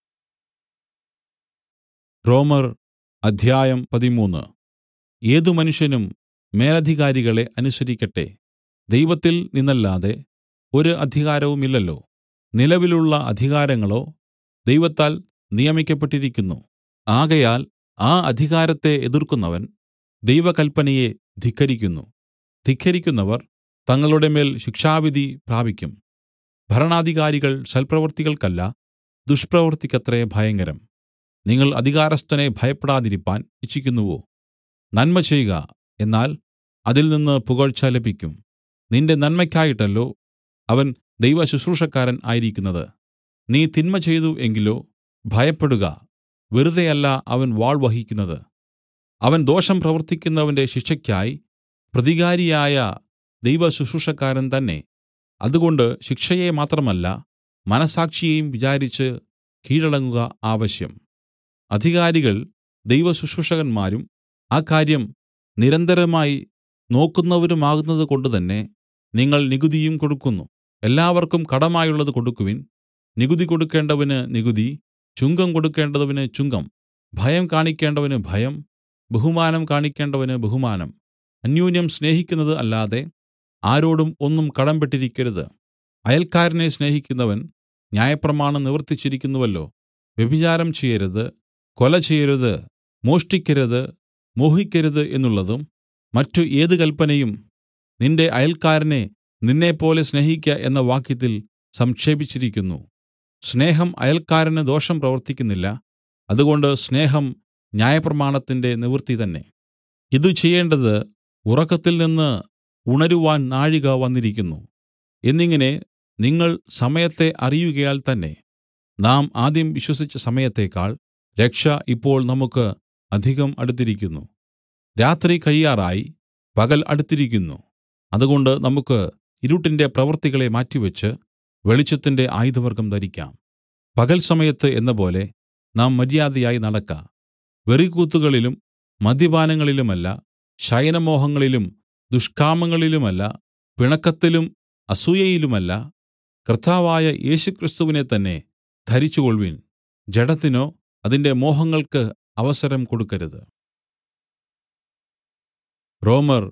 Speaker 1: റോമർ അധ്യായം പതിമൂന്ന് ഏതു മനുഷ്യനും മേലധികാരികളെ അനുസരിക്കട്ടെ ദൈവത്തിൽ നിന്നല്ലാതെ ഒരു അധികാരവുമില്ലല്ലോ നിലവിലുള്ള അധികാരങ്ങളോ ദൈവത്താൽ നിയമിക്കപ്പെട്ടിരിക്കുന്നു ആകയാൽ ആ അധികാരത്തെ എതിർക്കുന്നവൻ ദൈവകൽപ്പനയെ ധിക്കരിക്കുന്നു ധിക്കരിക്കുന്നവർ തങ്ങളുടെ മേൽ ശിക്ഷാവിധി പ്രാപിക്കും ഭരണാധികാരികൾ സൽപ്രവൃത്തികൾക്കല്ല ദുഷ്പ്രവൃത്തിക്കത്രേ ഭയങ്കരം നിങ്ങൾ അധികാരസ്ഥനെ ഭയപ്പെടാതിരിപ്പാൻ ഇച്ഛിക്കുന്നുവോ നന്മ ചെയ്യുക എന്നാൽ അതിൽ നിന്ന് പുകഴ്ച ലഭിക്കും നിന്റെ നന്മയ്ക്കായിട്ടല്ലോ അവൻ ദൈവ ശുശ്രൂഷക്കാരൻ ആയിരിക്കുന്നത് നീ തിന്മ ചെയ്തു എങ്കിലോ ഭയപ്പെടുക വെറുതെയല്ല അവൻ വാൾ വഹിക്കുന്നത് അവൻ ദോഷം പ്രവർത്തിക്കുന്നവന്റെ ശിക്ഷയ്ക്കായി പ്രതികാരിയായ ദൈവ ശുശ്രൂഷക്കാരൻ തന്നെ അതുകൊണ്ട് ശിക്ഷയെ മാത്രമല്ല മനസാക്ഷിയെയും വിചാരിച്ച് കീഴടങ്ങുക ആവശ്യം അധികാരികൾ ദൈവശുശ്രൂഷകന്മാരും ആ കാര്യം നിരന്തരമായി നോക്കുന്നവരുമാകുന്നത് കൊണ്ടുതന്നെ നിങ്ങൾ നികുതിയും കൊടുക്കുന്നു എല്ലാവർക്കും കടമായുള്ളത് കൊടുക്കുവിൻ നികുതി കൊടുക്കേണ്ടവന് നികുതി ചുങ്കം കൊടുക്കേണ്ടവന് ചുങ്കം ഭയം കാണിക്കേണ്ടവന് ഭയം ബഹുമാനം കാണിക്കേണ്ടവന് ബഹുമാനം അന്യോന്യം സ്നേഹിക്കുന്നത് അല്ലാതെ ആരോടും ഒന്നും കടംപെട്ടിരിക്കരുത് അയൽക്കാരനെ സ്നേഹിക്കുന്നവൻ ന്യായപ്രമാണം നിവർത്തിച്ചിരിക്കുന്നുവല്ലോ വ്യഭിചാരം ചെയ്യരുത് കൊല ചെയ്യരുത് മോഷ്ടിക്കരുത് മോഹിക്കരുത് എന്നുള്ളതും മറ്റു ഏത് കൽപ്പനയും നിന്റെ അയൽക്കാരനെ നിന്നെപ്പോലെ സ്നേഹിക്ക എന്ന വാക്യത്തിൽ സംക്ഷേപിച്ചിരിക്കുന്നു സ്നേഹം അയൽക്കാരന് ദോഷം പ്രവർത്തിക്കുന്നില്ല അതുകൊണ്ട് സ്നേഹം ന്യായപ്രമാണത്തിന്റെ നിവൃത്തി തന്നെ ഇതു ചെയ്യേണ്ടത് ഉറക്കത്തിൽ നിന്ന് ഉണരുവാൻ നാഴിക വന്നിരിക്കുന്നു എന്നിങ്ങനെ നിങ്ങൾ സമയത്തെ അറിയുകയാൽ തന്നെ നാം ആദ്യം വിശ്വസിച്ച സമയത്തേക്കാൾ രക്ഷ ഇപ്പോൾ നമുക്ക് അധികം അടുത്തിരിക്കുന്നു രാത്രി കഴിയാറായി പകൽ അടുത്തിരിക്കുന്നു അതുകൊണ്ട് നമുക്ക് ഇരുട്ടിന്റെ പ്രവൃത്തികളെ മാറ്റിവെച്ച് വെളിച്ചത്തിന്റെ ആയുധവർഗം ധരിക്കാം പകൽ സമയത്ത് എന്നപോലെ നാം മര്യാദയായി നടക്ക വെറിക്കൂത്തുകളിലും മദ്യപാനങ്ങളിലുമല്ല ശയനമോഹങ്ങളിലും ദുഷ്കാമങ്ങളിലുമല്ല പിണക്കത്തിലും അസൂയയിലുമല്ല കർത്താവായ യേശുക്രിസ്തുവിനെ തന്നെ ധരിച്ചുകൊൾവിൻ ജഡത്തിനോ അതിന്റെ മോഹങ്ങൾക്ക് അവസരം കൊടുക്കരുത് റോമർ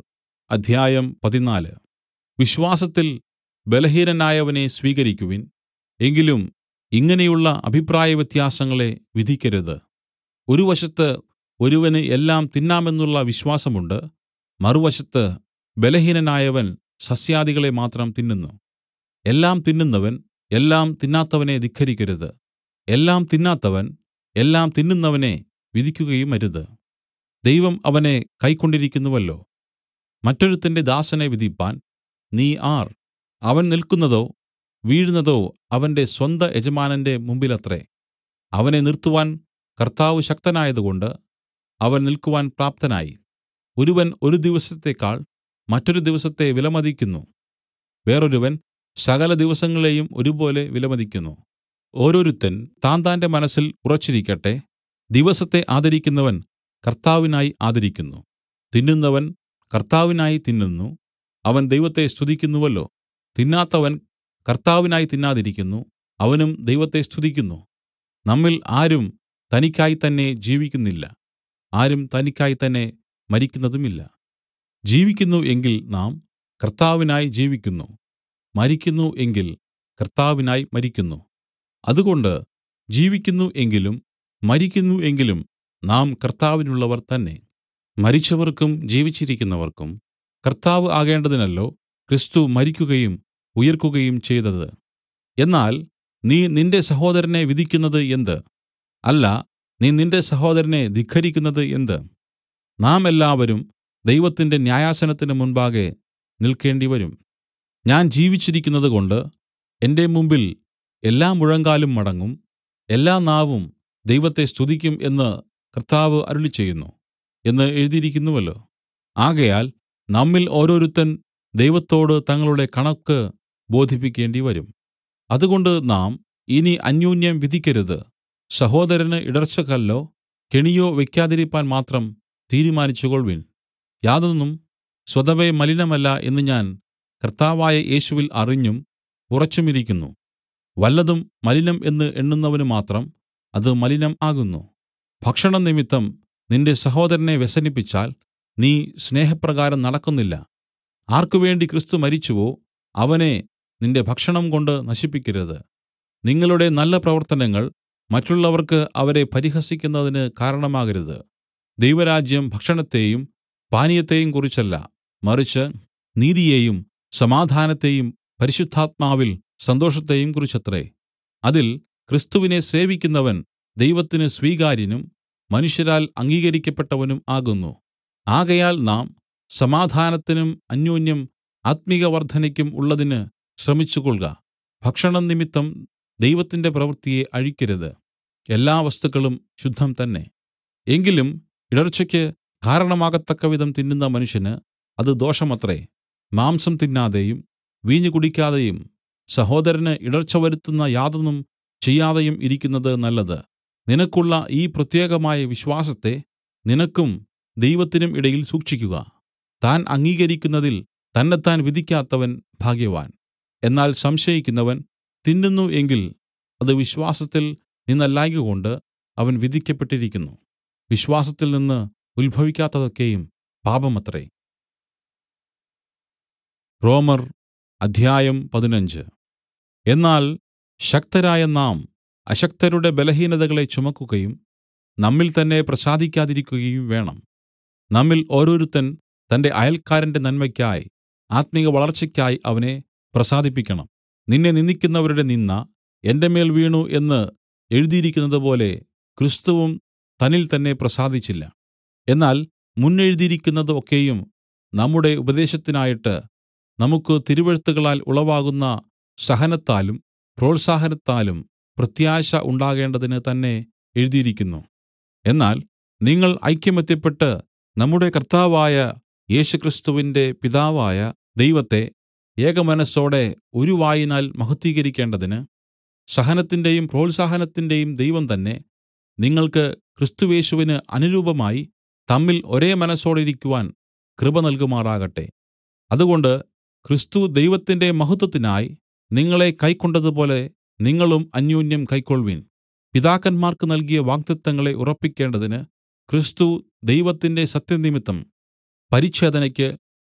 Speaker 1: അധ്യായം പതിനാല് വിശ്വാസത്തിൽ ബലഹീനനായവനെ സ്വീകരിക്കുവിൻ എങ്കിലും ഇങ്ങനെയുള്ള അഭിപ്രായവ്യത്യാസങ്ങളെ വിധിക്കരുത് ഒരു വശത്ത് ഒരുവന് എല്ലാം തിന്നാമെന്നുള്ള വിശ്വാസമുണ്ട് മറുവശത്ത് ബലഹീനനായവൻ സസ്യാദികളെ മാത്രം തിന്നുന്നു എല്ലാം തിന്നുന്നവൻ എല്ലാം തിന്നാത്തവനെ ധിക്കരിക്കരുത് എല്ലാം തിന്നാത്തവൻ എല്ലാം തിന്നുന്നവനെ വിധിക്കുകയും അരുത് ദൈവം അവനെ കൈക്കൊണ്ടിരിക്കുന്നുവല്ലോ മറ്റൊരുത്തന്റെ ദാസനെ വിധിപ്പാൻ നീ ആർ അവൻ നിൽക്കുന്നതോ വീഴുന്നതോ അവന്റെ സ്വന്ത യജമാനന്റെ മുമ്പിലത്രേ അവനെ നിർത്തുവാൻ കർത്താവ് ശക്തനായതുകൊണ്ട് അവൻ നിൽക്കുവാൻ പ്രാപ്തനായി ഒരുവൻ ഒരു ദിവസത്തേക്കാൾ മറ്റൊരു ദിവസത്തെ വിലമതിക്കുന്നു വേറൊരുവൻ സകല ദിവസങ്ങളെയും ഒരുപോലെ വിലമതിക്കുന്നു ഓരോരുത്തൻ താന്താന്റെ മനസ്സിൽ ഉറച്ചിരിക്കട്ടെ ദിവസത്തെ ആദരിക്കുന്നവൻ കർത്താവിനായി ആദരിക്കുന്നു തിന്നുന്നവൻ കർത്താവിനായി തിന്നുന്നു അവൻ ദൈവത്തെ സ്തുതിക്കുന്നുവല്ലോ തിന്നാത്തവൻ കർത്താവിനായി തിന്നാതിരിക്കുന്നു അവനും ദൈവത്തെ സ്തുതിക്കുന്നു നമ്മിൽ ആരും തനിക്കായി തന്നെ ജീവിക്കുന്നില്ല ആരും തനിക്കായി തന്നെ മരിക്കുന്നതുമില്ല ജീവിക്കുന്നു എങ്കിൽ നാം കർത്താവിനായി ജീവിക്കുന്നു മരിക്കുന്നു എങ്കിൽ കർത്താവിനായി മരിക്കുന്നു അതുകൊണ്ട് ജീവിക്കുന്നു എങ്കിലും മരിക്കുന്നു എങ്കിലും നാം കർത്താവിനുള്ളവർ തന്നെ മരിച്ചവർക്കും ജീവിച്ചിരിക്കുന്നവർക്കും കർത്താവ് ആകേണ്ടതിനല്ലോ ക്രിസ്തു മരിക്കുകയും ഉയിർക്കുകയും ചെയ്തത് എന്നാൽ നീ നിന്റെ സഹോദരനെ വിധിക്കുന്നത് എന്ത് അല്ല നീ നിന്റെ സഹോദരനെ ധിക്കരിക്കുന്നത് എന്ത് നാം എല്ലാവരും ദൈവത്തിന്റെ ന്യായാസനത്തിന് മുൻപാകെ നിൽക്കേണ്ടിവരും ഞാൻ ജീവിച്ചിരിക്കുന്നതുകൊണ്ട് എന്റെ മുമ്പിൽ എല്ലാ മുഴങ്കാലും മടങ്ങും എല്ലാ നാവും ദൈവത്തെ സ്തുതിക്കും എന്ന് കർത്താവ് അരുളിച്ചെയ്യുന്നു എന്ന് എഴുതിയിരിക്കുന്നുവല്ലോ ആകയാൽ നമ്മിൽ ഓരോരുത്തൻ ദൈവത്തോട് തങ്ങളുടെ കണക്ക് ബോധിപ്പിക്കേണ്ടി വരും അതുകൊണ്ട് നാം ഇനി അന്യോന്യം വിധിക്കരുത് സഹോദരന് ഇടർച്ചക്കല്ലോ കെണിയോ വെക്കാതിരിപ്പാൻ മാത്രം തീരുമാനിച്ചുകൊൾവിൻ യാതൊന്നും സ്വതവേ മലിനമല്ല എന്ന് ഞാൻ കർത്താവായ യേശുവിൽ അറിഞ്ഞും ഉറച്ചുമിരിക്കുന്നു വല്ലതും മലിനം എന്ന് എണ്ണുന്നവന് മാത്രം അത് മലിനം ആകുന്നു ഭക്ഷണം നിമിത്തം നിന്റെ സഹോദരനെ വ്യസനിപ്പിച്ചാൽ നീ സ്നേഹപ്രകാരം നടക്കുന്നില്ല ആർക്കുവേണ്ടി ക്രിസ്തു മരിച്ചുവോ അവനെ നിന്റെ ഭക്ഷണം കൊണ്ട് നശിപ്പിക്കരുത് നിങ്ങളുടെ നല്ല പ്രവർത്തനങ്ങൾ മറ്റുള്ളവർക്ക് അവരെ പരിഹസിക്കുന്നതിന് കാരണമാകരുത് ദൈവരാജ്യം ഭക്ഷണത്തെയും പാനീയത്തെയും കുറിച്ചല്ല മറിച്ച് നീതിയെയും സമാധാനത്തെയും പരിശുദ്ധാത്മാവിൽ സന്തോഷത്തെയും കുറിച്ചത്രേ അതിൽ ക്രിസ്തുവിനെ സേവിക്കുന്നവൻ ദൈവത്തിന് സ്വീകാര്യനും മനുഷ്യരാൽ അംഗീകരിക്കപ്പെട്ടവനും ആകുന്നു ആകയാൽ നാം സമാധാനത്തിനും അന്യോന്യം ആത്മിക വർദ്ധനയ്ക്കും ഉള്ളതിന് ശ്രമിച്ചുകൊൾക ഭക്ഷണം നിമിത്തം ദൈവത്തിന്റെ പ്രവൃത്തിയെ അഴിക്കരുത് എല്ലാ വസ്തുക്കളും ശുദ്ധം തന്നെ എങ്കിലും ഇടർച്ചയ്ക്ക് കാരണമാകത്തക്കവിധം തിന്നുന്ന മനുഷ്യന് അത് ദോഷമത്രേ മാംസം തിന്നാതെയും വീഞ്ഞു കുടിക്കാതെയും സഹോദരന് ഇടർച്ച വരുത്തുന്ന യാതൊന്നും ചെയ്യാതെയും ഇരിക്കുന്നത് നല്ലത് നിനക്കുള്ള ഈ പ്രത്യേകമായ വിശ്വാസത്തെ നിനക്കും ദൈവത്തിനും ഇടയിൽ സൂക്ഷിക്കുക താൻ അംഗീകരിക്കുന്നതിൽ തന്നെത്താൻ വിധിക്കാത്തവൻ ഭാഗ്യവാൻ എന്നാൽ സംശയിക്കുന്നവൻ തിന്നുന്നു എങ്കിൽ അത് വിശ്വാസത്തിൽ നിന്നല്ലായ്കകൊണ്ട് അവൻ വിധിക്കപ്പെട്ടിരിക്കുന്നു വിശ്വാസത്തിൽ നിന്ന് ഉത്ഭവിക്കാത്തതൊക്കെയും പാപമത്രേ റോമർ അധ്യായം പതിനഞ്ച് എന്നാൽ ശക്തരായ നാം അശക്തരുടെ ബലഹീനതകളെ ചുമക്കുകയും നമ്മിൽ തന്നെ പ്രസാദിക്കാതിരിക്കുകയും വേണം നമ്മിൽ ഓരോരുത്തൻ തന്റെ അയൽക്കാരന്റെ നന്മയ്ക്കായി ആത്മിക വളർച്ചയ്ക്കായി അവനെ പ്രസാദിപ്പിക്കണം നിന്നെ നിന്ദിക്കുന്നവരുടെ നിന്ദ എന്റെ മേൽ വീണു എന്ന് എഴുതിയിരിക്കുന്നതുപോലെ ക്രിസ്തുവും തന്നിൽ തന്നെ പ്രസാദിച്ചില്ല എന്നാൽ മുന്നെഴുതിയിരിക്കുന്നത് ഒക്കെയും നമ്മുടെ ഉപദേശത്തിനായിട്ട് നമുക്ക് തിരുവെഴുത്തുകളാൽ ഉളവാകുന്ന സഹനത്താലും പ്രോത്സാഹനത്താലും പ്രത്യാശ ഉണ്ടാകേണ്ടതിന് തന്നെ എഴുതിയിരിക്കുന്നു എന്നാൽ നിങ്ങൾ ഐക്യമത്യപ്പെട്ട് നമ്മുടെ കർത്താവായ യേശുക്രിസ്തുവിന്റെ പിതാവായ ദൈവത്തെ ഏകമനസ്സോടെ ഒരു വായിനാൽ മഹത്വീകരിക്കേണ്ടതിന് സഹനത്തിന്റെയും പ്രോത്സാഹനത്തിന്റെയും ദൈവം തന്നെ നിങ്ങൾക്ക് ക്രിസ്തുയേശുവിന് അനുരൂപമായി തമ്മിൽ ഒരേ മനസ്സോടിരിക്കുവാൻ കൃപ നൽകുമാറാകട്ടെ അതുകൊണ്ട് ക്രിസ്തു ദൈവത്തിന്റെ മഹത്വത്തിനായി നിങ്ങളെ കൈക്കൊണ്ടതുപോലെ നിങ്ങളും അന്യോന്യം കൈക്കൊൾവിൻ പിതാക്കന്മാർക്ക് നൽകിയ വാഗ്ദത്തങ്ങളെ ഉറപ്പിക്കേണ്ടതിന് ക്രിസ്തു ദൈവത്തിന്റെ സത്യനിമിത്തം പരിച്ഛേദനയ്ക്ക്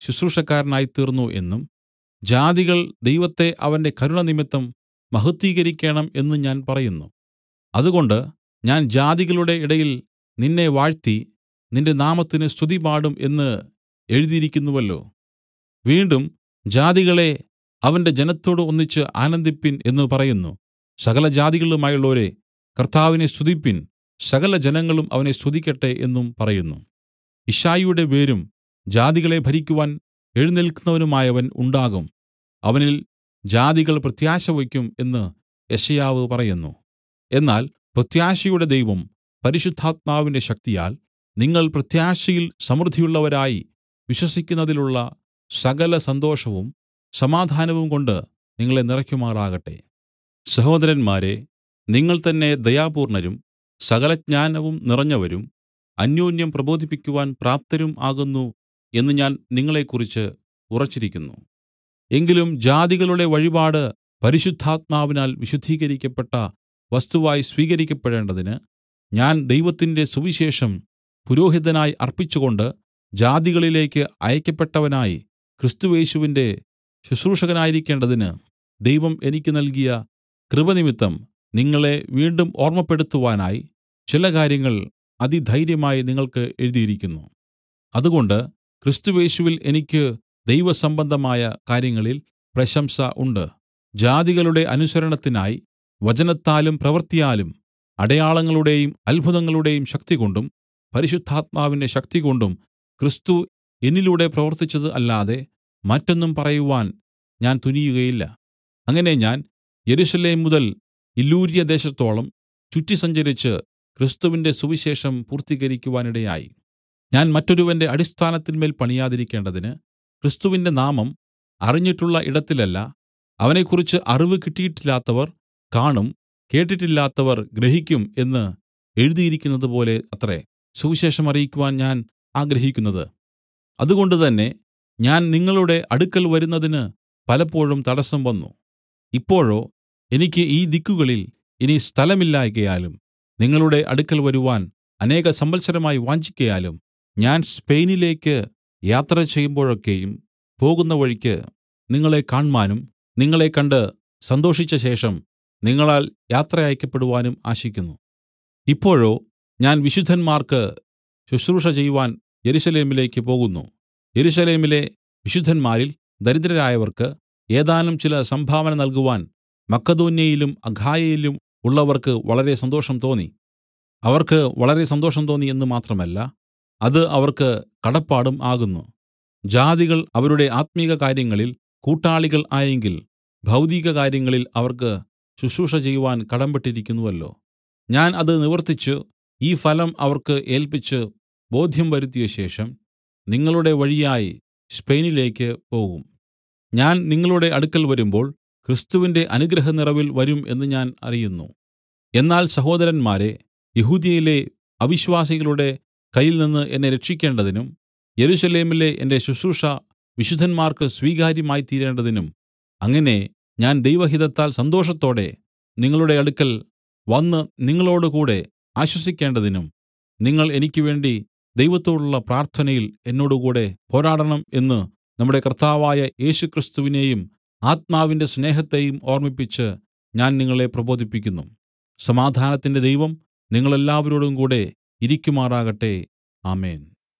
Speaker 1: ശുശ്രൂഷക്കാരനായിത്തീർന്നു എന്നും ജാതികൾ ദൈവത്തെ അവന്റെ കരുണ നിമിത്തം മഹത്വീകരിക്കേണം എന്നും ഞാൻ പറയുന്നു അതുകൊണ്ട് ഞാൻ ജാതികളുടെ ഇടയിൽ നിന്നെ വാഴ്ത്തി നിന്റെ നാമത്തിന് സ്തുതിപാടും എന്ന് എഴുതിയിരിക്കുന്നുവല്ലോ വീണ്ടും ജാതികളെ അവന്റെ ജനത്തോട് ഒന്നിച്ച് ആനന്ദിപ്പിൻ എന്ന് പറയുന്നു സകല ജാതികളുമായുള്ളോരേ കർത്താവിനെ സ്തുതിപ്പിൻ സകല ജനങ്ങളും അവനെ സ്തുതിക്കട്ടെ എന്നും പറയുന്നു യിശ്ശായിയുടെ വേരും ജാതികളെ ഭരിക്കുവാൻ എഴുന്നേൽക്കുന്നവനുമായവൻ ഉണ്ടാകും അവനിൽ ജാതികൾ പ്രത്യാശ വയ്ക്കും എന്ന് യെശയ്യാവ് പറയുന്നു എന്നാൽ പ്രത്യാശയുടെ ദൈവം പരിശുദ്ധാത്മാവിന്റെ ശക്തിയാൽ നിങ്ങൾ പ്രത്യാശയിൽ സമൃദ്ധിയുള്ളവരായി വിശ്വസിക്കുന്നതിലുള്ള സകല സന്തോഷവും സമാധാനവും കൊണ്ട് നിങ്ങളെ നിറയ്ക്കുമാറാകട്ടെ സഹോദരന്മാരെ നിങ്ങൾ തന്നെ ദയാപൂർണ്ണരും സകലജ്ഞാനവും നിറഞ്ഞവരും അന്യോന്യം പ്രബോധിപ്പിക്കുവാൻ പ്രാപ്തരും ആകുന്നു എന്ന് ഞാൻ നിങ്ങളെക്കുറിച്ച് ഉറച്ചിരിക്കുന്നു എങ്കിലും ജാതികളുടെ വഴിപാട് പരിശുദ്ധാത്മാവിനാൽ വിശുദ്ധീകരിക്കപ്പെട്ട വസ്തുവായി സ്വീകരിക്കപ്പെടേണ്ടതിന് ഞാൻ ദൈവത്തിന്റെ സുവിശേഷം പുരോഹിതനായി അർപ്പിച്ചുകൊണ്ട് ജാതികളിലേക്ക് അയക്കപ്പെട്ടവനായി ക്രിസ്തുയേശുവിന്റെ ശുശ്രൂഷകനായിരിക്കേണ്ടതിന് ദൈവം എനിക്ക് നൽകിയ കൃപനിമിത്തം നിങ്ങളെ വീണ്ടും ഓർമ്മപ്പെടുത്തുവാനായി ചില കാര്യങ്ങൾ അതിധൈര്യമായി നിങ്ങൾക്ക് എഴുതിയിരിക്കുന്നു അതുകൊണ്ട് ക്രിസ്തുയേശുവിൽ എനിക്ക് ദൈവസംബന്ധമായ കാര്യങ്ങളിൽ പ്രശംസ ഉണ്ട് ജാതികളുടെ അനുസരണത്തിനായി വചനത്താലും പ്രവൃത്തിയാലും അടയാളങ്ങളുടെയും അത്ഭുതങ്ങളുടെയും ശക്തികൊണ്ടും പരിശുദ്ധാത്മാവിന്റെ ശക്തികൊണ്ടും ക്രിസ്തു എന്നിലൂടെ പ്രവർത്തിച്ചത് അല്ലാതെ മറ്റൊന്നും പറയുവാൻ ഞാൻ തുനിയുകയില്ല അങ്ങനെ ഞാൻ യെരൂശലേം മുതൽ ഇല്ലൂര്യ ദേശത്തോളം ചുറ്റി സഞ്ചരിച്ച് ക്രിസ്തുവിന്റെ സുവിശേഷം പൂർത്തീകരിക്കുവാനിടയായി ഞാൻ മറ്റൊരുവന്റെ അടിസ്ഥാനത്തിന്മേൽ പണിയാതിരിക്കേണ്ടതിന് ക്രിസ്തുവിന്റെ നാമം അറിഞ്ഞിട്ടുള്ള ഇടത്തിലല്ല അവനെക്കുറിച്ച് അറിവ് കിട്ടിയിട്ടില്ലാത്തവർ കാണും കേട്ടിട്ടില്ലാത്തവർ ഗ്രഹിക്കും എന്ന് എഴുതിയിരിക്കുന്നതുപോലെ അത്രേ സുവിശേഷം അറിയിക്കുവാൻ ഞാൻ ആഗ്രഹിക്കുന്നത് അതുകൊണ്ട് തന്നെ ഞാൻ നിങ്ങളുടെ അടുക്കൽ വരുന്നതിന് പലപ്പോഴും തടസ്സം വന്നു ഇപ്പോഴോ എനിക്ക് ഈ ദിക്കുകളിൽ ഇനി സ്ഥലമില്ലായ്കയാലും നിങ്ങളുടെ അടുക്കൽ വരുവാൻ അനേക സംവത്സരമായി വാഞ്ചിക്കയാലും ഞാൻ സ്പെയിനിലേക്ക് യാത്ര ചെയ്യുമ്പോഴൊക്കെയും പോകുന്ന വഴിക്ക് നിങ്ങളെ കാണ്മാനും നിങ്ങളെ കണ്ട് സന്തോഷിച്ച ശേഷം നിങ്ങളാൽ യാത്ര അയക്കപ്പെടുവാനും ആശിക്കുന്നു ഇപ്പോഴോ ഞാൻ വിശുദ്ധന്മാർക്ക് ശുശ്രൂഷ ചെയ്യുവാൻ യെരൂശലേമിലേക്ക് പോകുന്നു യെരൂശലേമിലെ വിശുദ്ധന്മാരിൽ ദരിദ്രരായവർക്ക് ഏതാനും ചില സംഭാവന നൽകുവാൻ മക്കെദോന്യയിലും അഖായയിലും ഉള്ളവർക്ക് വളരെ സന്തോഷം തോന്നി അവർക്ക് വളരെ സന്തോഷം തോന്നി എന്ന് മാത്രമല്ല അത് അവർക്ക് കടപ്പാടും ആകുന്നു ജാതികൾ അവരുടെ ആത്മിക കാര്യങ്ങളിൽ കൂട്ടാളികൾ ആയെങ്കിൽ ഭൗതിക കാര്യങ്ങളിൽ അവർക്ക് ശുശ്രൂഷ ചെയ്യുവാൻ കടമ്പെട്ടിരിക്കുന്നുവല്ലോ ഞാൻ അത് നിവർത്തിച്ചു ഈ ഫലം അവർക്ക് ഏൽപ്പിച്ച് ബോധ്യം വരുത്തിയ ശേഷം നിങ്ങളുടെ വഴിയായി സ്പെയിനിലേക്ക് പോകും ഞാൻ നിങ്ങളുടെ അടുക്കൽ വരുമ്പോൾ ക്രിസ്തുവിന്റെ അനുഗ്രഹനിറവിൽ വരും എന്ന് ഞാൻ അറിയുന്നു എന്നാൽ സഹോദരന്മാരെ യഹൂദ്യയിലെ അവിശ്വാസികളുടെ കയ്യിൽ നിന്ന് എന്നെ രക്ഷിക്കേണ്ടതിനും യെരൂശലേമിലെ എന്റെ ശുശ്രൂഷ വിശുദ്ധന്മാർക്ക് സ്വീകാര്യമായി തീരേണ്ടതിനും അങ്ങനെ ഞാൻ ദൈവഹിതത്താൽ സന്തോഷത്തോടെ നിങ്ങളുടെ അടുക്കൽ വന്ന് നിങ്ങളോടുകൂടെ ആശ്വസിക്കേണ്ടതിനും നിങ്ങൾ എനിക്ക് വേണ്ടി ദൈവത്തോടുള്ള പ്രാർത്ഥനയിൽ എന്നോടുകൂടെ പോരാടണം എന്ന് നമ്മുടെ കർത്താവായ യേശുക്രിസ്തുവിനെയും ആത്മാവിന്റെ സ്നേഹത്തെയും ഓർമ്മിപ്പിച്ച് ഞാൻ നിങ്ങളെ പ്രബോധിപ്പിക്കുന്നു സമാധാനത്തിന്റെ ദൈവം നിങ്ങളെല്ലാവരോടും കൂടെ ഇരിക്കുമാറാകട്ടെ ആമേൻ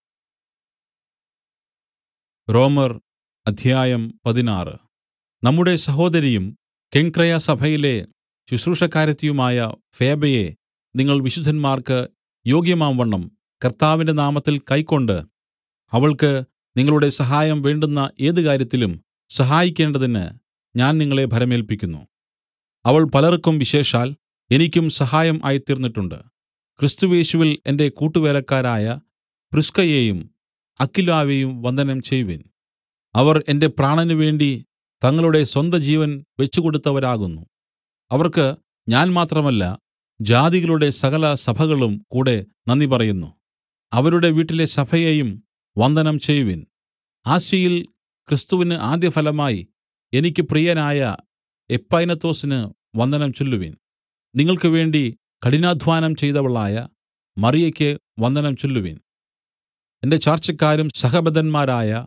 Speaker 1: റോമർ അധ്യായം പതിനാറ് നമ്മുടെ സഹോദരിയും കെങ്ക്രയ സഭയിലെ ശുശ്രൂഷക്കാരത്തിയുമായ ഫേബയെ നിങ്ങൾ വിശുദ്ധന്മാർക്ക് യോഗ്യമാംവണ്ണം കർത്താവിന്റെ നാമത്തിൽ കൈക്കൊണ്ട് അവൾക്ക് നിങ്ങളുടെ സഹായം വേണ്ടുന്ന ഏത് കാര്യത്തിലും സഹായിക്കേണ്ടതിന് ഞാൻ നിങ്ങളെ ഭരമേൽപ്പിക്കുന്നു അവൾ പലർക്കും വിശേഷാൽ എനിക്കും സഹായം ആയിത്തീർന്നിട്ടുണ്ട് ക്രിസ്തുവേശുവിൽ എന്റെ കൂട്ടുവേലക്കാരായ പ്രിസ്കയെയും അക്കിലാവെയും വന്ദനം ചെയ്‌വിൻ അവർ എന്റെ പ്രാണന് വേണ്ടി തങ്ങളുടെ സ്വന്ത ജീവൻ വെച്ചുകൊടുത്തവരാകുന്നു അവർക്ക് ഞാൻ മാത്രമല്ല ജാതികളുടെ സകല സഭകളും കൂടെ നന്ദി പറയുന്നു അവരുടെ വീട്ടിലെ സഭയെയും വന്ദനം ചെയ്‌വിൻ ആസ്യയിൽ ക്രിസ്തുവിന് ആദ്യഫലമായി എനിക്ക് പ്രിയനായ എപ്പൈനത്തോസിന് വന്ദനം ചൊല്ലുവിൻ നിങ്ങൾക്ക് വേണ്ടി കഠിനാധ്വാനം ചെയ്തവളായ മറിയയ്ക്ക് വന്ദനം ചൊല്ലുവിൻ എന്റെ ചാർച്ചക്കാരും സഹബദ്ധന്മാരായ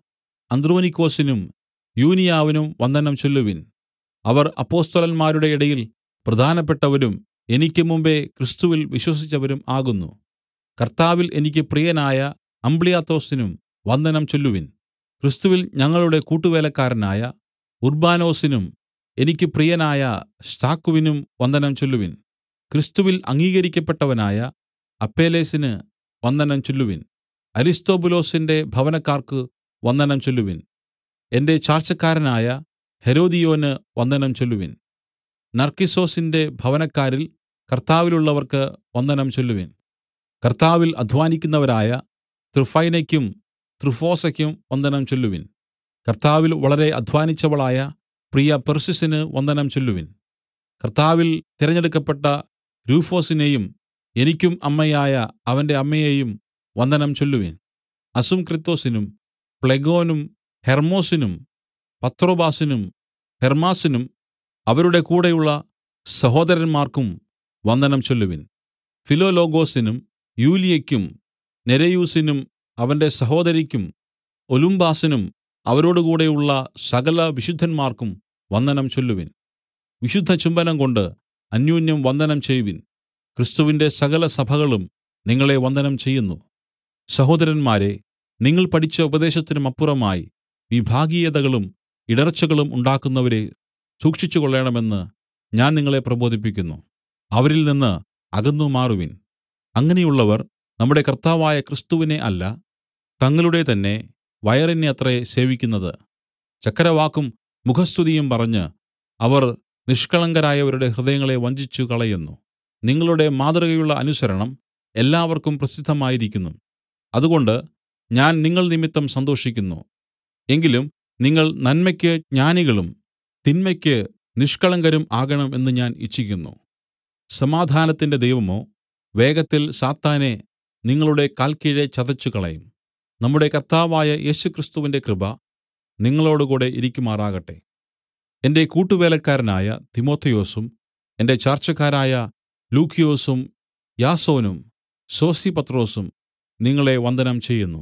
Speaker 1: അന്ത്രോനിക്കൊസിനും യൂനിയാവിനും വന്ദനം ചൊല്ലുവിൻ അവർ അപ്പൊസ്തലന്മാരുടെ ഇടയിൽ പ്രധാനപ്പെട്ടവരും എനിക്ക് മുമ്പെ ക്രിസ്തുവിൽ വിശ്വസിച്ചവരും ആകുന്നു കർത്താവിൽ എനിക്ക് പ്രിയനായ അമ്പ്ലിയാത്തോസിനും വന്ദനം ചൊല്ലുവിൻ ക്രിസ്തുവിൽ ഞങ്ങളുടെ കൂട്ടുവേലക്കാരനായ ഉർബാനൊസിനും എനിക്ക് പ്രിയനായ സ്താക്കുവിനും വന്ദനം ചൊല്ലുവിൻ ക്രിസ്തുവിൽ അംഗീകരിക്കപ്പെട്ടവനായ അപ്പേലെസിന് വന്ദനം ചൊല്ലുവിൻ അരിസ്തൊബുലോസിന്റെ ഭവനക്കാർക്ക് വന്ദനം ചൊല്ലുവിൻ എന്റെ ചാർച്ചക്കാരനായ ഹെരോദിയോന് വന്ദനം ചൊല്ലുവിൻ നർക്കിസ്സൊസിന്റെ ഭവനക്കാരിൽ കർത്താവിലുള്ളവർക്ക് വന്ദനം ചൊല്ലുവിൻ കർത്താവിൽ അദ്ധ്വാനിക്കുന്നവരായ ത്രുഫൈനയ്ക്കും ത്രുഫോസയ്ക്കും വന്ദനം ചൊല്ലുവിൻ കർത്താവിൽ വളരെ അദ്ധ്വാനിച്ചവളായ പ്രിയ പെർസിസിന് വന്ദനം ചൊല്ലുവിൻ കർത്താവിൽ തിരഞ്ഞെടുക്കപ്പെട്ട രൂഫൊസിനെയും എനിക്കും അമ്മയായ അവന്റെ അമ്മയെയും വന്ദനം ചൊല്ലുവിൻ അസുംക്രിത്തോസിനും പ്ലെഗോനും ഹെർമോസിനും പത്രോബാസിനും ഹെർമാസിനും അവരുടെ കൂടെയുള്ള സഹോദരന്മാർക്കും വന്ദനം ചൊല്ലുവിൻ ഫിലോലോഗോസിനും യൂലിയയ്ക്കും നെരയൂസിനും അവന്റെ സഹോദരിക്കും ഒലുംബാസിനും അവരോടുകൂടെയുള്ള സകല വിശുദ്ധന്മാർക്കും വന്ദനം ചൊല്ലുവിൻ വിശുദ്ധ ചുംബനം കൊണ്ട് അന്യോന്യം വന്ദനം ചെയ്യുവിൻ ക്രിസ്തുവിന്റെ സകല സഭകളും നിങ്ങളെ വന്ദനം ചെയ്യുന്നു സഹോദരന്മാരെ നിങ്ങൾ പഠിച്ച ഉപദേശത്തിനുമപ്പുറമായി വിഭാഗീയതകളും ഇടർച്ചകളും ഉണ്ടാക്കുന്നവരെ സൂക്ഷിച്ചുകൊള്ളേണമെന്ന് ഞാൻ നിങ്ങളെ പ്രബോധിപ്പിക്കുന്നു അവരിൽ നിന്ന് അകന്നു മാറുവിൻ അങ്ങനെയുള്ളവർ നമ്മുടെ കർത്താവായ ക്രിസ്തുവിനെ അല്ല തങ്ങളുടെ തന്നെ വയറിനെ അത്രേ സേവിക്കുന്നത് ചക്കരവാക്കും മുഖസ്തുതിയും പറഞ്ഞ് അവർ നിഷ്കളങ്കരായവരുടെ ഹൃദയങ്ങളെ വഞ്ചിച്ചു കളയുന്നു നിങ്ങളുടെ മാതൃകയുള്ള അനുസരണം എല്ലാവർക്കും പ്രസിദ്ധമായിരിക്കുന്നു അതുകൊണ്ട് ഞാൻ നിങ്ങൾ നിമിത്തം സന്തോഷിക്കുന്നു എങ്കിലും നിങ്ങൾ നന്മയ്ക്ക് ജ്ഞാനികളും തിന്മയ്ക്ക് നിഷ്കളങ്കരും ആകണം എന്ന് ഞാൻ ഇച്ഛിക്കുന്നു സമാധാനത്തിന്റെ ദൈവമോ വേഗത്തിൽ സാത്താനെ നിങ്ങളുടെ കാൽക്കീഴെ ചതച്ചുകളയും നമ്മുടെ കർത്താവായ യേശുക്രിസ്തുവിന്റെ കൃപ നിങ്ങളോടുകൂടെ ഇരിക്കുമാറാകട്ടെ എന്റെ കൂട്ടുവേലക്കാരനായ തിമോഥെയോസും എന്റെ ചാർച്ചക്കാരായ ലൂക്കിയോസും യാസോനും സോസിപത്രോസും നിങ്ങളെ വന്ദനം ചെയ്യുന്നു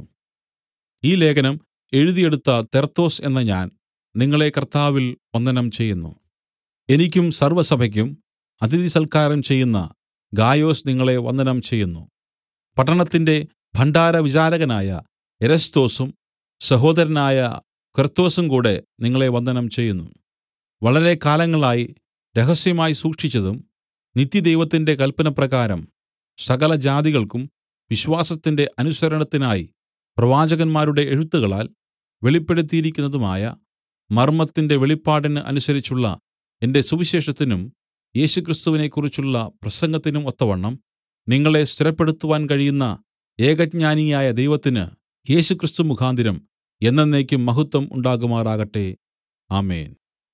Speaker 1: ഈ ലേഖനം എഴുതിയെടുത്ത തെർത്തോസ് എന്ന ഞാൻ നിങ്ങളെ കർത്താവിൽ വന്ദനം ചെയ്യുന്നു എനിക്കും സർവ്വസഭയ്ക്കും അതിഥി സൽക്കാരം ചെയ്യുന്ന ഗായോസ് നിങ്ങളെ വന്ദനം ചെയ്യുന്നു പട്ടണത്തിന്റെ ഭണ്ഡാര വിചാരകനായ എരസ്തോസും സഹോദരനായ കർത്തോസും കൂടെ നിങ്ങളെ വന്ദനം ചെയ്യുന്നു വളരെ കാലങ്ങളായി രഹസ്യമായി സൂക്ഷിച്ചതും നിത്യദൈവത്തിന്റെ കൽപ്പനപ്രകാരം സകല ജാതികൾക്കും വിശ്വാസത്തിന്റെ അനുസരണത്തിനായി പ്രവാചകന്മാരുടെ എഴുത്തുകളാൽ വെളിപ്പെടുത്തിയിരിക്കുന്നതുമായ മർമ്മത്തിന്റെ വെളിപ്പാടിന് അനുസരിച്ചുള്ള എന്റെ സുവിശേഷത്തിനും യേശുക്രിസ്തുവിനെക്കുറിച്ചുള്ള പ്രസംഗത്തിനും ഒത്തവണ്ണം നിങ്ങളെ സ്ഥിരപ്പെടുത്തുവാൻ കഴിയുന്ന ഏകജ്ഞാനിയായ ദൈവത്തിന് യേശുക്രിസ്തു മുഖാന്തരം എന്നേക്കും മഹത്വം ഉണ്ടാകുമാറാകട്ടെ ആമേൻ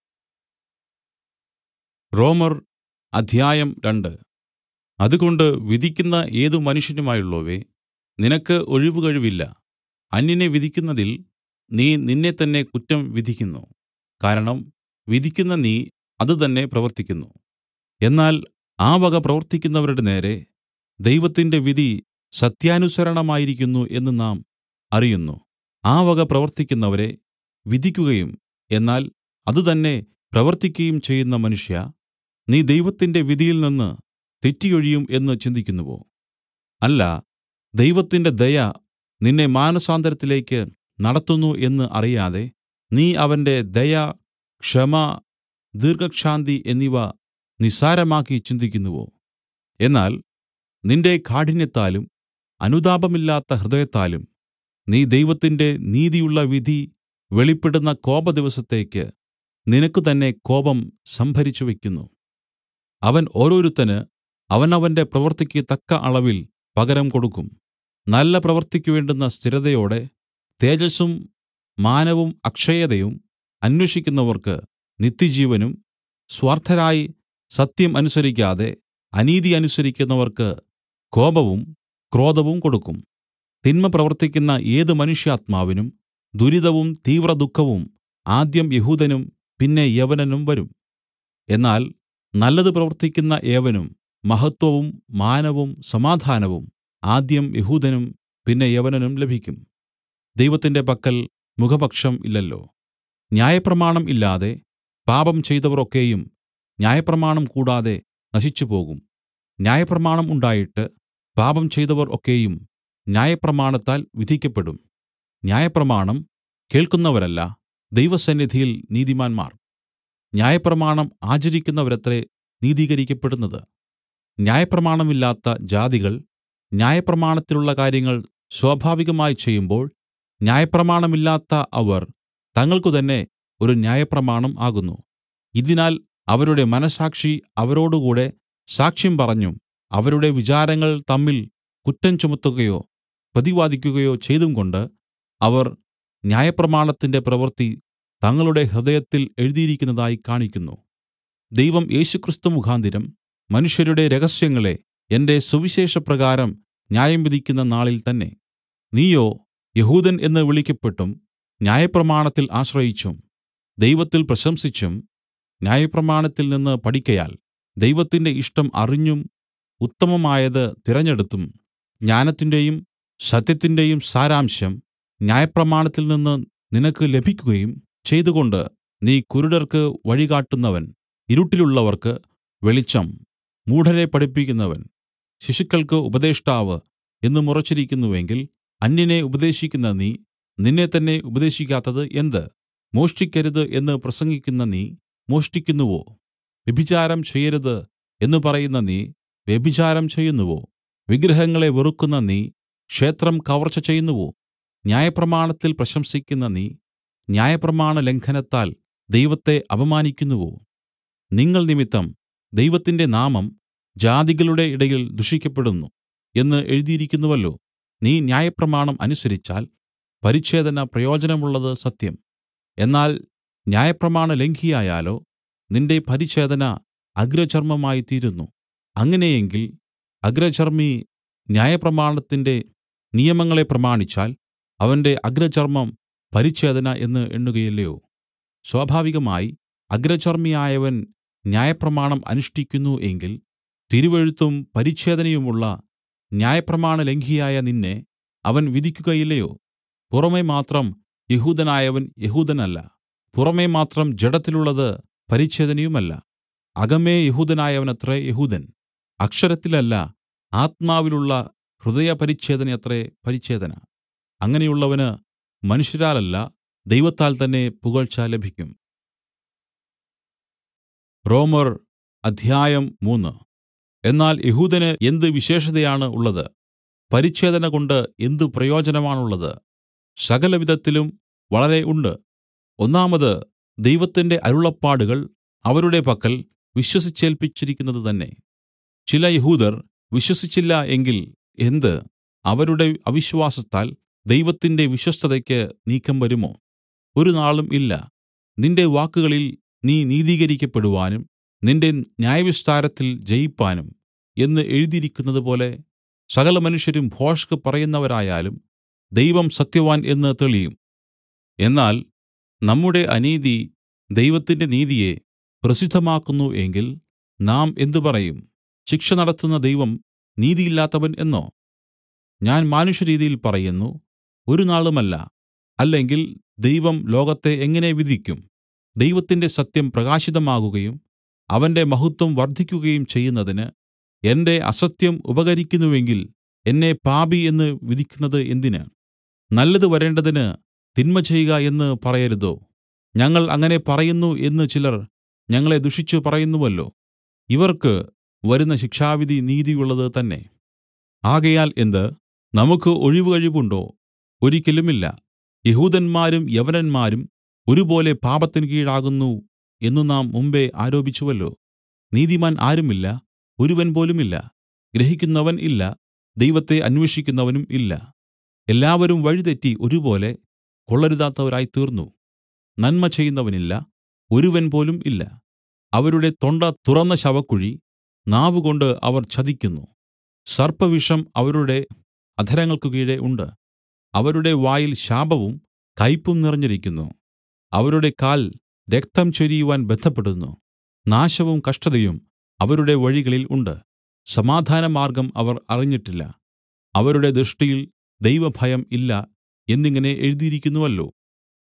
Speaker 1: റോമർ അധ്യായം രണ്ട് അതുകൊണ്ട് വിധിക്കുന്ന ഏതു മനുഷ്യനുമായുള്ളോവേ നിനക്ക് ഒഴിവുകഴിവില്ല അന്യനെ വിധിക്കുന്നതിൽ നീ നിന്നെ തന്നെ കുറ്റം വിധിക്കുന്നു കാരണം വിധിക്കുന്ന നീ അതുതന്നെ പ്രവർത്തിക്കുന്നു എന്നാൽ ആ വക പ്രവർത്തിക്കുന്നവരുടെ നേരെ ദൈവത്തിന്റെ വിധി സത്യാനുസരണമായിരിക്കുന്നു എന്ന് നാം അറിയുന്നു ആ വക പ്രവർത്തിക്കുന്നവരെ വിധിക്കുകയും എന്നാൽ അതുതന്നെ പ്രവർത്തിക്കുകയും ചെയ്യുന്ന മനുഷ്യ നീ ദൈവത്തിന്റെ വിധിയിൽ നിന്ന് തെറ്റിയൊഴിയും എന്ന് ചിന്തിക്കുന്നുവോ അല്ല ദൈവത്തിന്റെ ദയ നിന്നെ മാനസാന്തരത്തിലേക്ക് നടത്തുന്നു എന്ന് അറിയാതെ നീ അവന്റെ ദയ ക്ഷമ ദീർഘക്ഷാന്തി എന്നിവ നിസ്സാരമാക്കി ചിന്തിക്കുന്നുവോ എന്നാൽ നിന്റെ കാഠിന്യത്താലും അനുതാപമില്ലാത്ത ഹൃദയത്താലും നീ ദൈവത്തിന്റെ നീതിയുള്ള വിധി വെളിപ്പെടുന്ന കോപദിവസത്തേക്ക് നിനക്ക് തന്നെ കോപം സംഭരിച്ചു വെക്കുന്നു അവൻ ഓരോരുത്തന് അവനവന്റെ പ്രവൃത്തിക്ക് തക്ക അളവിൽ പകരം കൊടുക്കും നല്ല പ്രവൃത്തിക്ക് വേണ്ടുന്ന സ്ഥിരതയോടെ തേജസ്സും മാനവും അക്ഷയതയും അന്വേഷിക്കുന്നവർക്ക് നിത്യജീവനും സ്വാർത്ഥരായി സത്യം അനുസരിക്കാതെ അനീതി അനുസരിക്കുന്നവർക്ക് കോപവും ക്രോധവും കൊടുക്കും തിന്മ പ്രവർത്തിക്കുന്ന ഏത് മനുഷ്യാത്മാവിനും ദുരിതവും തീവ്രദുഃഖവും ആദ്യം യഹൂദനും പിന്നെ യവനനും വരും എന്നാൽ നല്ലത് പ്രവർത്തിക്കുന്ന ഏവനും മഹത്വവും മാനവും സമാധാനവും ആദ്യം യഹൂദനും പിന്നെ യവനനും ലഭിക്കും ദൈവത്തിന്റെ പക്കൽ മുഖപക്ഷം ഇല്ലല്ലോ ന്യായപ്രമാണം ഇല്ലാതെ പാപം ചെയ്തവർ ഒക്കെയും ന്യായപ്രമാണം കൂടാതെ നശിച്ചുപോകും ന്യായപ്രമാണം ഉണ്ടായിട്ട് പാപം ചെയ്തവർ ഒക്കെയും ന്യായപ്രമാണത്താൽ വിധിക്കപ്പെടും ന്യായപ്രമാണം കേൾക്കുന്നവരല്ല ദൈവസന്നിധിയിൽ നീതിമാന്മാർ ന്യായപ്രമാണം ആചരിക്കുന്നവരത്രേ നീതീകരിക്കപ്പെടുന്നത് ന്യായപ്രമാണമില്ലാത്ത ജാതികൾ ന്യായപ്രമാണത്തിലുള്ള കാര്യങ്ങൾ സ്വാഭാവികമായി ചെയ്യുമ്പോൾ ന്യായപ്രമാണമില്ലാത്ത അവർ തങ്ങൾക്കു തന്നെ ഒരു ന്യായപ്രമാണം ആകുന്നു ഇതിനാൽ അവരുടെ മനസ്സാക്ഷി അവരോടുകൂടെ സാക്ഷ്യം പറഞ്ഞും അവരുടെ വിചാരങ്ങൾ തമ്മിൽ കുറ്റം ചുമത്തുകയോ പ്രതിവാദിക്കുകയോ ചെയ്തുംകൊണ്ട് അവർ ന്യായപ്രമാണത്തിന്റെ പ്രവൃത്തി തങ്ങളുടെ ഹൃദയത്തിൽ എഴുതിയിരിക്കുന്നതായി കാണിക്കുന്നു ദൈവം യേശുക്രിസ്തു മുഖാന്തരം മനുഷ്യരുടെ രഹസ്യങ്ങളെ എന്റെ സുവിശേഷപ്രകാരം ന്യായം വിധിക്കുന്ന നാളിൽ തന്നെ നീയോ യഹൂദൻ എന്ന് വിളിക്കപ്പെട്ടും ന്യായപ്രമാണത്തിൽ ആശ്രയിച്ചും ദൈവത്തിൽ പ്രശംസിച്ചും ന്യായപ്രമാണത്തിൽ നിന്ന് പഠിക്കയാൽ ദൈവത്തിന്റെ ഇഷ്ടം അറിഞ്ഞും ഉത്തമമായത് തിരഞ്ഞെടുത്തും ജ്ഞാനത്തിന്റെയും സത്യത്തിന്റെയും സാരാംശം ന്യായപ്രമാണത്തിൽ നിന്ന് നിനക്ക് ലഭിക്കുകയും ചെയ്തുകൊണ്ട് നീ കുരുടർക്ക് വഴികാട്ടുന്നവൻ ഇരുട്ടിലുള്ളവർക്ക് വെളിച്ചം മൂഢരെ പഠിപ്പിക്കുന്നവൻ ശിശുക്കൾക്ക് ഉപദേഷ്ടാവ് എന്ന് മുറച്ചിരിക്കുന്നുവെങ്കിൽ അന്യനെ ഉപദേശിക്കുന്ന നീ നിന്നെ തന്നെ ഉപദേശിക്കാത്തത് എന്ത് മോഷ്ടിക്കരുത് എന്ന് പ്രസംഗിക്കുന്ന നീ മോഷ്ടിക്കുന്നുവോ വ്യഭിചാരം ചെയ്യരുത് എന്ന് പറയുന്ന നീ വ്യഭിചാരം ചെയ്യുന്നുവോ വിഗ്രഹങ്ങളെ വെറുക്കുന്ന നീ ക്ഷേത്രം കവർച്ച ചെയ്യുന്നുവോ ന്യായപ്രമാണത്തിൽ പ്രശംസിക്കുന്ന നീ ന്യായപ്രമാണ ലംഘനത്താൽ ദൈവത്തെ അപമാനിക്കുന്നുവോ നിങ്ങൾ നിമിത്തം ദൈവത്തിന്റെ നാമം ജാതികളുടെ ഇടയിൽ ദുഷിക്കപ്പെടുന്നു എന്ന് എഴുതിയിരിക്കുന്നുവല്ലോ നീ ന്യായപ്രമാണം അനുസരിച്ചാൽ പരിച്ഛേദന പ്രയോജനമുള്ളത് സത്യം എന്നാൽ ന്യായപ്രമാണ ലംഘിയായാലോ നിന്റെ പരിച്ഛേദന അഗ്രചർമ്മമായി തീരുന്നു അങ്ങനെയെങ്കിൽ അഗ്രചർമ്മി ന്യായപ്രമാണത്തിന്റെ നിയമങ്ങളെ പ്രമാണിച്ചാൽ അവന്റെ അഗ്രചർമ്മം പരിച്ഛേദന എന്ന് എണ്ണുകയില്ലയോ സ്വാഭാവികമായി അഗ്രചർമ്മിയായവൻ ന്യായപ്രമാണം അനുഷ്ഠിക്കുന്നു എങ്കിൽ തിരുവെഴുത്തും പരിച്ഛേദനയുമുള്ള ന്യായപ്രമാണ ലംഘിയായ നിന്നെ അവൻ വിധിക്കുകയില്ലയോ പുറമെ മാത്രം യഹൂദനായവൻ യഹൂദനല്ല പുറമെ മാത്രം ജഡത്തിലുള്ളത് പരിച്ഛേദനയുമല്ല അകമേ യഹൂദനായവനത്രേ യഹൂദൻ അക്ഷരത്തിലല്ല ആത്മാവിലുള്ള ഹൃദയപരിച്ഛേദനയത്രേ പരിച്ഛേദന അങ്ങനെയുള്ളവന് മനുഷ്യരാലല്ല ദൈവത്താൽ തന്നെ പുകഴ്ച ലഭിക്കും റോമർ അധ്യായം മൂന്ന് എന്നാൽ യഹൂദന് എന്ത് വിശേഷതയാണ് ഉള്ളത് പരിച്ഛേദന കൊണ്ട് എന്ത് പ്രയോജനമാണുള്ളത് സകലവിധത്തിലും വളരെ ഉണ്ട് ഒന്നാമത് ദൈവത്തിന്റെ അരുളപ്പാടുകൾ അവരുടെ പക്കൽ വിശ്വസിച്ചേൽപ്പിച്ചിരിക്കുന്നത് തന്നെ ചില യഹൂദർ വിശ്വസിച്ചില്ല എങ്കിൽ എന്ത് അവരുടെ അവിശ്വാസത്താൽ ദൈവത്തിന്റെ വിശ്വസ്തതയ്ക്ക് നീക്കം വരുമോ ഒരു നാളും ഇല്ല നിന്റെ വാക്കുകളിൽ നീ നീതീകരിക്കപ്പെടുവാനും നിന്റെ ന്യായവിസ്താരത്തിൽ ജയിപ്പാനും എന്ന് എഴുതിയിരിക്കുന്നതുപോലെ സകല മനുഷ്യരും ഭോഷ്ക് പറയുന്നവരായാലും ദൈവം സത്യവാൻ എന്ന് തെളിയും എന്നാൽ നമ്മുടെ അനീതി ദൈവത്തിന്റെ നീതിയെ പ്രസിദ്ധമാക്കുന്നു എങ്കിൽ നാം എന്ത് പറയും ശിക്ഷ നടത്തുന്ന ദൈവം നീതിയില്ലാത്തവൻ എന്നോ ഞാൻ മാനുഷരീതിയിൽ പറയുന്നു ഒരു നാളുമല്ല അല്ലെങ്കിൽ ദൈവം ലോകത്തെ എങ്ങനെ വിധിക്കും ദൈവത്തിന്റെ സത്യം പ്രകാശിതമാകുകയും അവന്റെ മഹത്വം വർദ്ധിക്കുകയും ചെയ്യുന്നതിന് എന്റെ അസത്യം ഉപകരിക്കുന്നുവെങ്കിൽ എന്നെ പാപി എന്ന് വിധിക്കുന്നത് എന്തിന് നല്ലത് വരേണ്ടതിന് തിന്മ ചെയ്യുക എന്ന് പറയരുതോ ഞങ്ങൾ അങ്ങനെ പറയുന്നു എന്ന് ചിലർ ഞങ്ങളെ ദുഷിച്ചു പറയുന്നുവല്ലോ ഇവർക്ക് വരുന്ന ശിക്ഷാവിധി നീതിയുള്ളത് തന്നെ ആകയാൽ എന്ത് നമുക്ക് ഒഴിവുകഴിവുണ്ടോ ഒരിക്കലുമില്ല യഹൂദന്മാരും യവനന്മാരും ഒരുപോലെ പാപത്തിന് കീഴാകുന്നു എന്ന് നാം മുമ്പെ ആരോപിച്ചുവല്ലോ നീതിമാൻ ആരുമില്ല ഒരുവൻ പോലുമില്ല ഗ്രഹിക്കുന്നവൻ ഇല്ല ദൈവത്തെ അന്വേഷിക്കുന്നവനും ഇല്ല എല്ലാവരും വഴിതെറ്റി ഒരുപോലെ കൊള്ളരുതാത്തവരായി തീർന്നു നന്മ ചെയ്യുന്നവനില്ല ഒരുവൻ പോലും ഇല്ല അവരുടെ തൊണ്ട തുറന്ന ശവക്കുഴി നാവുകൊണ്ട് അവർ ചതിക്കുന്നു സർപ്പവിഷം അവരുടെ അധരങ്ങൾക്ക് കീഴെ ഉണ്ട് അവരുടെ വായിൽ ശാപവും കയ്പും നിറഞ്ഞിരിക്കുന്നു അവരുടെ കാൽ രക്തം ചൊരിയുവാൻ ബദ്ധപ്പെടുന്നു നാശവും കഷ്ടതയും അവരുടെ വഴികളിൽ ഉണ്ട് സമാധാനമാർഗ്ഗം അവർ അറിഞ്ഞിട്ടില്ല അവരുടെ ദൃഷ്ടിയിൽ ദൈവഭയം ഇല്ല എന്നിങ്ങനെ എഴുതിയിരിക്കുന്നുവല്ലോ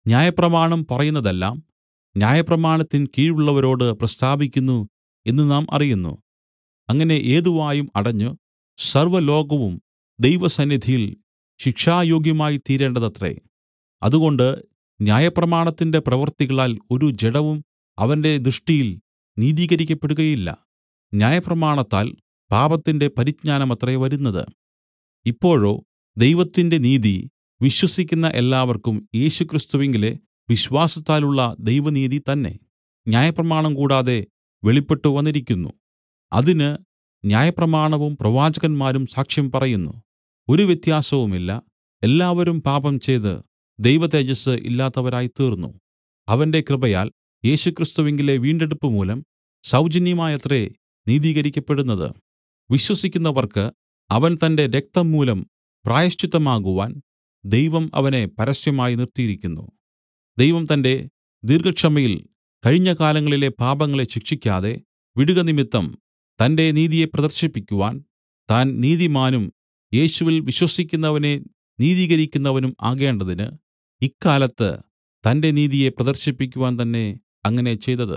Speaker 1: ന്യായപ്രമാണം പറയുന്നതെല്ലാം ന്യായപ്രമാണത്തിൻ കീഴുള്ളവരോട് പ്രസ്താവിക്കുന്നു എന്ന് നാം അറിയുന്നു അങ്ങനെ ഏത് വായും അടഞ്ഞു സർവ്വലോകവും ദൈവസന്നിധിയിൽ ശിക്ഷായോഗ്യമായി തീരേണ്ടതത്രേ അതുകൊണ്ട് ന്യായപ്രമാണത്തിന്റെ പ്രവൃത്തികളാൽ ഒരു ജഡവും അവന്റെ ദൃഷ്ടിയിൽ നീതീകരിക്കപ്പെടുകയില്ല ന്യായപ്രമാണത്താൽ പാപത്തിന്റെ പരിജ്ഞാനമത്രേ വരുന്നത് ഇപ്പോഴോ ദൈവത്തിന്റെ നീതി വിശ്വസിക്കുന്ന എല്ലാവർക്കും യേശുക്രിസ്തുവിങ്കലെ വിശ്വാസത്താലുള്ള ദൈവനീതി തന്നെ ന്യായപ്രമാണം കൂടാതെ വെളിപ്പെട്ടു വന്നിരിക്കുന്നു അതിന് ന്യായപ്രമാണവും പ്രവാചകന്മാരും സാക്ഷ്യം പറയുന്നു ഒരു വ്യത്യാസവുമില്ല എല്ലാവരും പാപം ചെയ്ത് ദൈവതേജസ്സ് ഇല്ലാത്തവരായിത്തീർന്നു അവന്റെ കൃപയാൽ യേശുക്രിസ്തുവിങ്കലെ വീണ്ടെടുപ്പ് മൂലം സൗജന്യമായത്രേ നീതീകരിക്കപ്പെടുന്നത് വിശ്വസിക്കുന്നവർക്ക് അവൻ തന്റെ രക്തം മൂലം പ്രായശ്ചിത്തമാകുവാൻ ദൈവം അവനെ പരസ്യമായി നിർത്തിയിരിക്കുന്നു ദൈവം തന്റെ ദീർഘക്ഷമയിൽ കഴിഞ്ഞ കാലങ്ങളിലെ പാപങ്ങളെ ശിക്ഷിക്കാതെ വിടുക നിമിത്തം തന്റെ നീതിയെ പ്രദർശിപ്പിക്കുവാൻ താൻ നീതിമാനും യേശുവിൽ വിശ്വസിക്കുന്നവനെ നീതീകരിക്കുന്നവനും ആകേണ്ടതിന് ഇക്കാലത്ത് തന്റെ നീതിയെ പ്രദർശിപ്പിക്കുവാൻ തന്നെ അങ്ങനെ ചെയ്തത്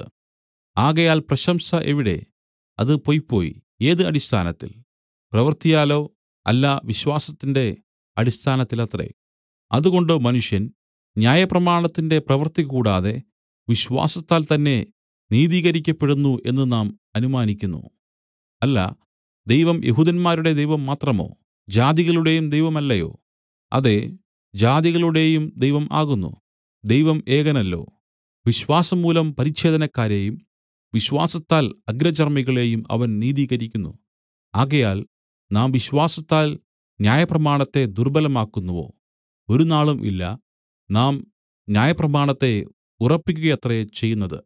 Speaker 1: ആകയാൽ പ്രശംസ എവിടെ അത് പൊയ്പോയി ഏത് അടിസ്ഥാനത്തിൽ പ്രവൃത്തിയാലോ അല്ല വിശ്വാസത്തിന്റെ അടിസ്ഥാനത്തിലത്രേ അതുകൊണ്ട് മനുഷ്യൻ ന്യായപ്രമാണത്തിന്റെ പ്രവൃത്തി കൂടാതെ വിശ്വാസത്താൽ തന്നെ നീതീകരിക്കപ്പെടുന്നു എന്ന് നാം അനുമാനിക്കുന്നു അല്ല ദൈവം യഹൂദന്മാരുടെ ദൈവം മാത്രമോ ജാതികളുടെയും ദൈവമല്ലയോ അതെ ജാതികളുടെയും ദൈവം ആകുന്നു ദൈവം ഏകനല്ലോ വിശ്വാസം മൂലം പരിച്ഛേദനക്കാരെയും വിശ്വാസത്താൽ അഗ്രചർമ്മികളെയും അവൻ നീതീകരിക്കുന്നു ആകയാൽ നാം വിശ്വാസത്താൽ ന്യായപ്രമാണത്തെ ദുർബലമാക്കുന്നുവോ ഒരുനാളും ഇല്ല നാം ന്യായപ്രമാണത്തെ ഉറപ്പിക്കുകയത്രേ ചെയ്യുന്നത്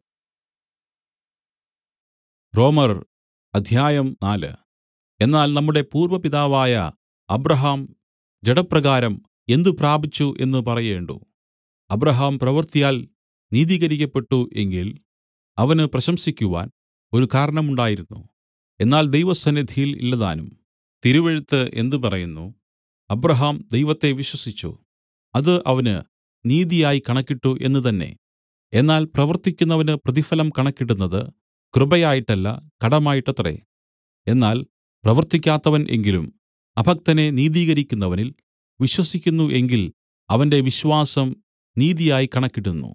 Speaker 1: റോമർ അധ്യായം നാല് എന്നാൽ നമ്മുടെ പൂർവ്വപിതാവായ അബ്രഹാം ജഡപ്രകാരം എന്ത് പ്രാപിച്ചു എന്ന് പറയേണ്ടു അബ്രഹാം പ്രവൃത്തിയാൽ നീതീകരിക്കപ്പെട്ടു എങ്കിൽ അവന് പ്രശംസിക്കുവാൻ ഒരു കാരണമുണ്ടായിരുന്നു എന്നാൽ ദൈവസന്നിധിയിൽ ഇല്ലതാനും തിരുവെഴുത്ത് എന്ത് പറയുന്നു അബ്രഹാം ദൈവത്തെ വിശ്വസിച്ചു അത് അവന് നീതിയായി കണക്കിട്ടു എന്ന് തന്നെ എന്നാൽ പ്രവർത്തിക്കുന്നവന് പ്രതിഫലം കണക്കിടുന്നത് കൃപയായിട്ടല്ല കടമായിട്ടത്രേ എന്നാൽ പ്രവർത്തിക്കാത്തവൻ എങ്കിലും അഭക്തനെ നീതീകരിക്കുന്നവനിൽ വിശ്വസിക്കുന്നു എങ്കിൽ അവന്റെ വിശ്വാസം നീതിയായി കണക്കിടുന്നു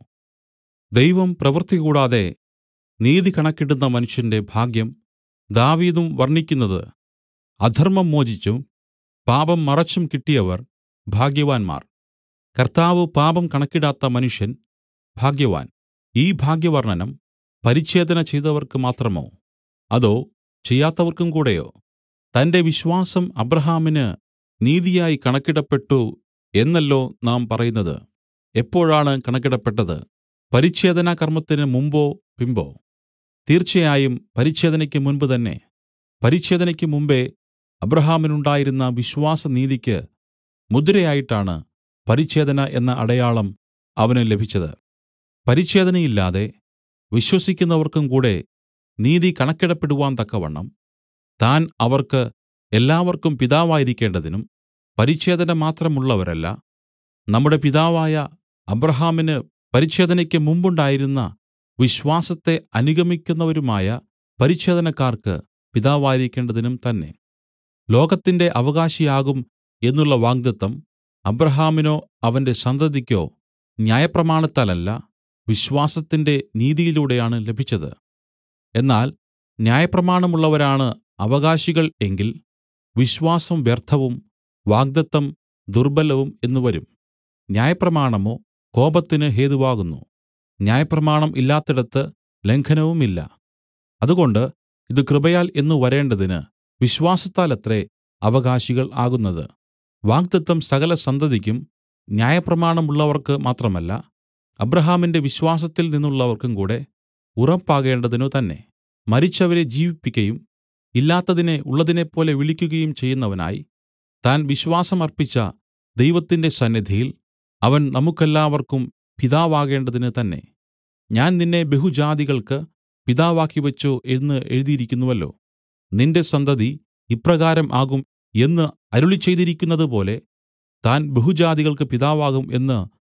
Speaker 1: ദൈവം പ്രവൃത്തി കൂടാതെ നീതി കണക്കിടുന്ന മനുഷ്യന്റെ ഭാഗ്യം ദാവീദും വർണ്ണിക്കുന്നത് അധർമ്മം മോചിച്ചും പാപം മറച്ചും കിട്ടിയവർ ഭാഗ്യവാന്മാർ കർത്താവ് പാപം കണക്കിടാത്ത മനുഷ്യൻ ഭാഗ്യവാൻ ഈ ഭാഗ്യവർണ്ണനം പരിച്ഛേദന ചെയ്തവർക്ക് മാത്രമോ അതോ ചെയ്യാത്തവർക്കും കൂടെയോ തന്റെ വിശ്വാസം അബ്രഹാമിന് നീതിയായി കണക്കിടപ്പെട്ടു എന്നല്ലോ നാം പറയുന്നത് എപ്പോഴാണ് കണക്കിടപ്പെട്ടത് പരിച്ഛേദന കർമ്മത്തിന് മുമ്പോ പിമ്പോ തീർച്ചയായും പരിച്ഛേദനയ്ക്ക് മുൻപ് തന്നെ പരിച്ഛേദനയ്ക്ക് മുമ്പേ അബ്രഹാമിനുണ്ടായിരുന്ന വിശ്വാസനീതിക്ക് മുദ്രയായിട്ടാണ് പരിച്ഛേദന എന്ന അടയാളം അവന് ലഭിച്ചത് പരിച്ഛേദനയില്ലാതെ വിശ്വസിക്കുന്നവർക്കും കൂടെ നീതി കണക്കിടപ്പെടുവാൻ തക്കവണ്ണം താൻ അവർക്ക് എല്ലാവർക്കും പിതാവായിരിക്കേണ്ടതിനും പരിച്ഛേദന മാത്രമുള്ളവരല്ല നമ്മുടെ പിതാവായ അബ്രഹാമിന് പരിച്ഛേദനയ്ക്ക് മുമ്പുണ്ടായിരുന്ന വിശ്വാസത്തെ അനുഗമിക്കുന്നവരുമായ പരിച്ഛേദനക്കാർക്ക് പിതാവായിരിക്കേണ്ടതിനും തന്നെ ലോകത്തിന്റെ അവകാശിയാകും എന്നുള്ള വാഗ്ദത്തം അബ്രഹാമിനോ അവന്റെ സന്തതിക്കോ ന്യായപ്രമാണത്താലല്ല വിശ്വാസത്തിന്റെ നീതിയിലൂടെയാണ് ലഭിച്ചത് എന്നാൽ ന്യായപ്രമാണമുള്ളവരാണ് അവകാശികൾ എങ്കിൽ വിശ്വാസം വ്യർത്ഥവും വാഗ്ദത്തം ദുർബലവും എന്ന് വരും ന്യായപ്രമാണമോ കോപത്തിന് ഹേതുവാകുന്നു ന്യായപ്രമാണം ഇല്ലാത്തിടത്ത് ലംഘനവുമില്ല അതുകൊണ്ട് ഇത് കൃപയാൽ എന്ന് വരേണ്ടതിന് വിശ്വാസത്താലത്രേ അവകാശികൾ ആകുന്നത് വാഗ്ദത്തം സകല സന്തതിക്കും ന്യായപ്രമാണമുള്ളവർക്ക് മാത്രമല്ല അബ്രഹാമിന്റെ വിശ്വാസത്തിൽ നിന്നുള്ളവർക്കും കൂടെ ഉറപ്പാകേണ്ടതിനു തന്നെ മരിച്ചവരെ ജീവിപ്പിക്കയും ഇല്ലാത്തതിനെ ഉള്ളതിനെപ്പോലെ വിളിക്കുകയും ചെയ്യുന്നവനായി താൻ വിശ്വാസം അർപ്പിച്ച ദൈവത്തിന്റെ സന്നിധിയിൽ അവൻ നമുക്കെല്ലാവർക്കും പിതാവാകേണ്ടതിന് തന്നെ ഞാൻ നിന്നെ ബഹുജാതികൾക്ക് പിതാവാക്കിവെച്ചു എന്ന് എഴുതിയിരിക്കുന്നുവല്ലോ നിന്റെ സന്തതി ഇപ്രകാരം ആകും എന്ന് അരുളിച്ചെയ്തിരിക്കുന്നതുപോലെ താൻ ബഹുജാതികൾക്ക് പിതാവാകും എന്ന്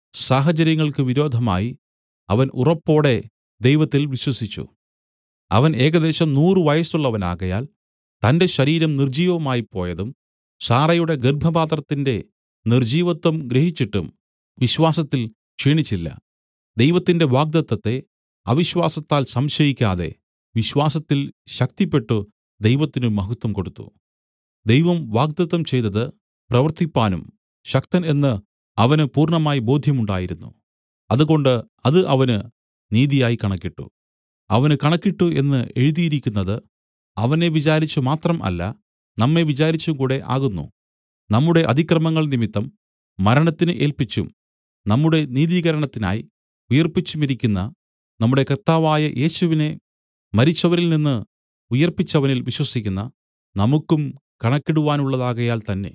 Speaker 1: സാഹചര്യങ്ങൾക്ക് വിരോധമായി അവൻ ഉറപ്പോടെ ദൈവത്തിൽ വിശ്വസിച്ചു അവൻ ഏകദേശം നൂറു വയസ്സുള്ളവനാകയാൽ തന്റെ ശരീരം നിർജ്ജീവമായി പോയതും സാറയുടെ ഗർഭപാത്രത്തിന്റെ നിർജ്ജീവത്വം ഗ്രഹിച്ചിട്ടും വിശ്വാസത്തിൽ ക്ഷീണിച്ചില്ല ദൈവത്തിന്റെ വാഗ്ദത്തത്തെ അവിശ്വാസത്താൽ സംശയിക്കാതെ വിശ്വാസത്തിൽ ശക്തിപ്പെട്ടു ദൈവത്തിന് മഹത്വം കൊടുത്തു ദൈവം വാഗ്ദത്തം ചെയ്തത് പ്രവർത്തിപ്പാനും ശക്തൻ എന്ന് അവന് പൂർണ്ണമായി ബോധ്യമുണ്ടായിരുന്നു അതുകൊണ്ട് അത് അവന് നീതിയായി കണക്കിട്ടു അവന് കണക്കിട്ടു എന്ന് എഴുതിയിരിക്കുന്നത് അവനെ വിചാരിച്ചു മാത്രം അല്ല നമ്മെ വിചാരിച്ചും കൂടെ ആകുന്നു നമ്മുടെ അതിക്രമങ്ങൾ നിമിത്തം മരണത്തിന് ഏൽപ്പിച്ചും നമ്മുടെ നീതീകരണത്തിനായി ഉയിർപ്പിച്ചുമിരിക്കുന്ന നമ്മുടെ കർത്താവായ യേശുവിനെ മരിച്ചവരിൽ നിന്ന് ഉയിർപ്പിച്ചവനിൽ വിശ്വസിക്കുന്ന നമുക്കും കണക്കിടുവാനുള്ളതാകയാൽ തന്നെ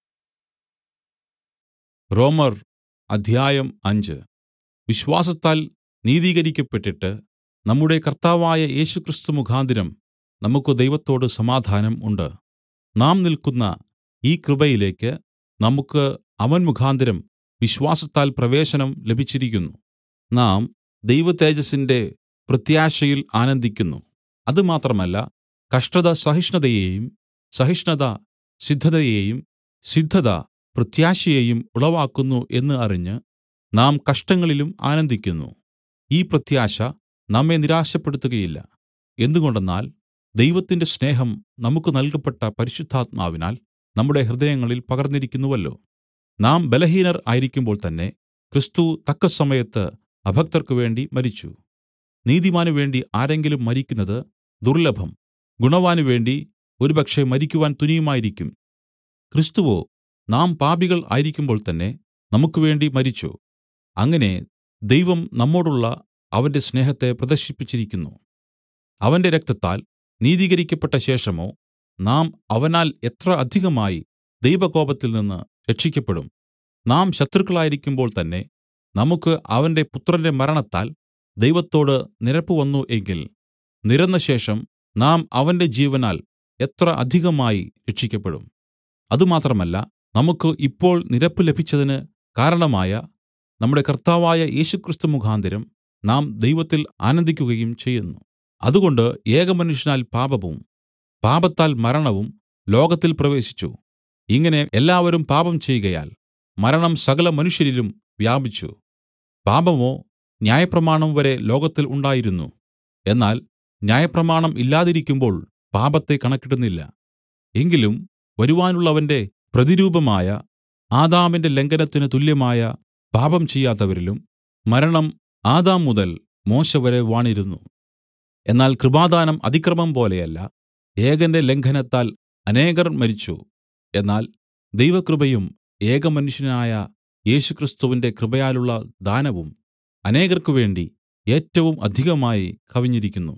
Speaker 1: റോമർ അധ്യായം അഞ്ച് വിശ്വാസത്താൽ നീതീകരിക്കപ്പെട്ടിട്ട് നമ്മുടെ കർത്താവായ യേശുക്രിസ്തു മുഖാന്തരം നമുക്ക് ദൈവത്തോട് സമാധാനം ഉണ്ട് നാം നിൽക്കുന്ന ഈ കൃപയിലേക്ക് നമുക്ക് അവൻ മുഖാന്തരം വിശ്വാസത്താൽ പ്രവേശനം ലഭിച്ചിരിക്കുന്നു നാം ദൈവതേജസ്സിന്റെ പ്രത്യാശയിൽ ആനന്ദിക്കുന്നു അതുമാത്രമല്ല കഷ്ടത സഹിഷ്ണുതയെയും സഹിഷ്ണുത സിദ്ധതയെയും സിദ്ധത പ്രത്യാശയെയും ഉളവാക്കുന്നു എന്ന് അറിഞ്ഞ് നാം കഷ്ടങ്ങളിലും ആനന്ദിക്കുന്നു ഈ പ്രത്യാശ നമ്മെ നിരാശപ്പെടുത്തുകയില്ല എന്തുകൊണ്ടെന്നാൽ ദൈവത്തിന്റെ സ്നേഹം നമുക്ക് നൽകപ്പെട്ട പരിശുദ്ധാത്മാവിനാൽ നമ്മുടെ ഹൃദയങ്ങളിൽ പകർന്നിരിക്കുന്നുവല്ലോ നാം ബലഹീനർ ആയിരിക്കുമ്പോൾ തന്നെ ക്രിസ്തു തക്കസമയത്ത് അഭക്തർക്കു വേണ്ടി മരിച്ചു നീതിമാനു വേണ്ടി ആരെങ്കിലും മരിക്കുന്നത് ദുർലഭം ഗുണവാനു വേണ്ടി ഒരുപക്ഷെ മരിക്കുവാൻ തുനിയുമായിരിക്കും ക്രിസ്തുവോ നാം പാപികൾ ആയിരിക്കുമ്പോൾ തന്നെ നമുക്ക് വേണ്ടി മരിച്ചു അങ്ങനെ ദൈവം നമ്മോടുള്ള അവന്റെ സ്നേഹത്തെ പ്രദർശിപ്പിച്ചിരിക്കുന്നു അവന്റെ രക്തത്താൽ നീതീകരിക്കപ്പെട്ട ശേഷമോ നാം അവനാൽ എത്ര അധികമായി ദൈവകോപത്തിൽ നിന്ന് രക്ഷിക്കപ്പെടും നാം ശത്രുക്കളായിരിക്കുമ്പോൾ തന്നെ നമുക്ക് അവന്റെ പുത്രന്റെ മരണത്താൽ ദൈവത്തോട് നിരപ്പ് വന്നു എങ്കിൽ നിരന്ന ശേഷം നാം അവന്റെ ജീവനാൽ എത്ര അധികമായി രക്ഷിക്കപ്പെടും അതുമാത്രമല്ല നമുക്ക് ഇപ്പോൾ നിരപ്പ് ലഭിച്ചതിന് കാരണമായ നമ്മുടെ കർത്താവായ യേശുക്രിസ്തു മുഖാന്തരം നാം ദൈവത്തിൽ ആനന്ദിക്കുകയും ചെയ്യുന്നു അതുകൊണ്ട് ഏകമനുഷ്യനാൽ പാപവും പാപത്താൽ മരണവും ലോകത്തിൽ പ്രവേശിച്ചു ഇങ്ങനെ എല്ലാവരും പാപം ചെയ്കയാൽ മരണം സകല മനുഷ്യരിലും വ്യാപിച്ചു പാപമോ ന്യായപ്രമാണം വരെ ലോകത്തിൽ ഉണ്ടായിരുന്നു എന്നാൽ ന്യായപ്രമാണം ഇല്ലാതിരിക്കുമ്പോൾ പാപത്തെ കണക്കിടുന്നില്ല എങ്കിലും വരുവാനുള്ളവന്റെ പ്രതിരൂപമായ ആദാമിന്റെ ലംഘനത്തിന് തുല്യമായ പാപം ചെയ്യാത്തവരിലും മരണം ആദാം മുതൽ മോശെ വരെ വാണിരുന്നു എന്നാൽ കൃപാദാനം അതിക്രമം പോലെയല്ല ഏകന്റെ ലംഘനത്താൽ അനേകർ മരിച്ചു എന്നാൽ ദൈവകൃപയും ഏകമനുഷ്യനായ യേശുക്രിസ്തുവിന്റെ കൃപയാലുള്ള ദാനവും അനേകർക്കു വേണ്ടി ഏറ്റവും അധികമായി കവിഞ്ഞിരിക്കുന്നു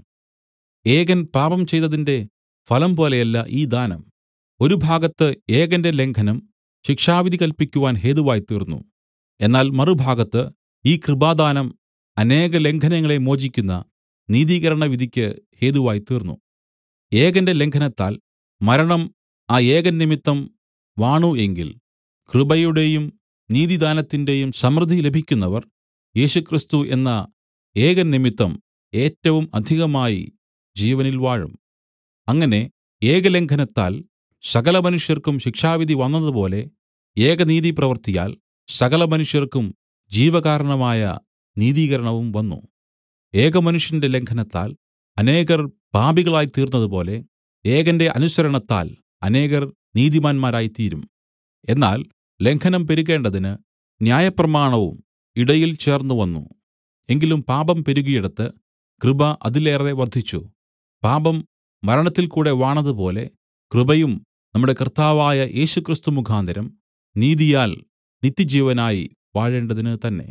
Speaker 1: ഏകൻ പാപം ചെയ്തതിന്റെ ഫലം പോലെയല്ല ഈ ദാനം ഒരു ഭാഗത്ത് ഏകന്റെ ലംഘനം ശിക്ഷാവിധി കൽപ്പിക്കുവാൻ ഹേതുവായി തീർന്നു എന്നാൽ മറുഭാഗത്ത് ഈ കൃപാദാനം അനേക ലംഘനങ്ങളെ മോചിക്കുന്ന നീതീകരണ വിധിക്ക് ഹേതുവായി തീർന്നു ഏകന്റെ ലംഘനത്താൽ മരണം ആ ഏകൻ നിമിത്തം വാണു എങ്കിൽ കൃപയുടെയും നീതിദാനത്തിന്റെയും സമൃദ്ധി ലഭിക്കുന്നവർ യേശുക്രിസ്തു എന്ന ഏകൻ നിമിത്തം ഏറ്റവും അധികമായി ജീവനിൽ വാഴും അങ്ങനെ ഏകലംഘനത്താൽ സകല മനുഷ്യർക്കും ശിക്ഷാവിധി വന്നതുപോലെ ഏകനീതി പ്രവൃത്തിയാൽ സകല മനുഷ്യർക്കും ജീവകാരണമായ നീതീകരണവും വന്നു ഏകമനുഷ്യന്റെ ലംഘനത്താൽ അനേകർ പാപികളായി തീർന്നതുപോലെ ഏകന്റെ അനുസരണത്താൽ അനേകർ നീതിമാന്മാരായിത്തീരും എന്നാൽ ലംഘനം പെരുകേണ്ടതിന് ന്യായപ്രമാണവും ഇടയിൽ ചേർന്ന് വന്നു എങ്കിലും പാപം പെരുകിയിടത്ത് കൃപ അതിലേറെ വർദ്ധിച്ചു പാപം മരണത്തിൽ കൂടെ വാണതുപോലെ കൃപയും നമ്മുടെ കർത്താവായ യേശുക്രിസ്തു മുഖാന്തരം നീതിയാൽ നിത്യജീവനായി വാഴേണ്ടതിന് തന്നെ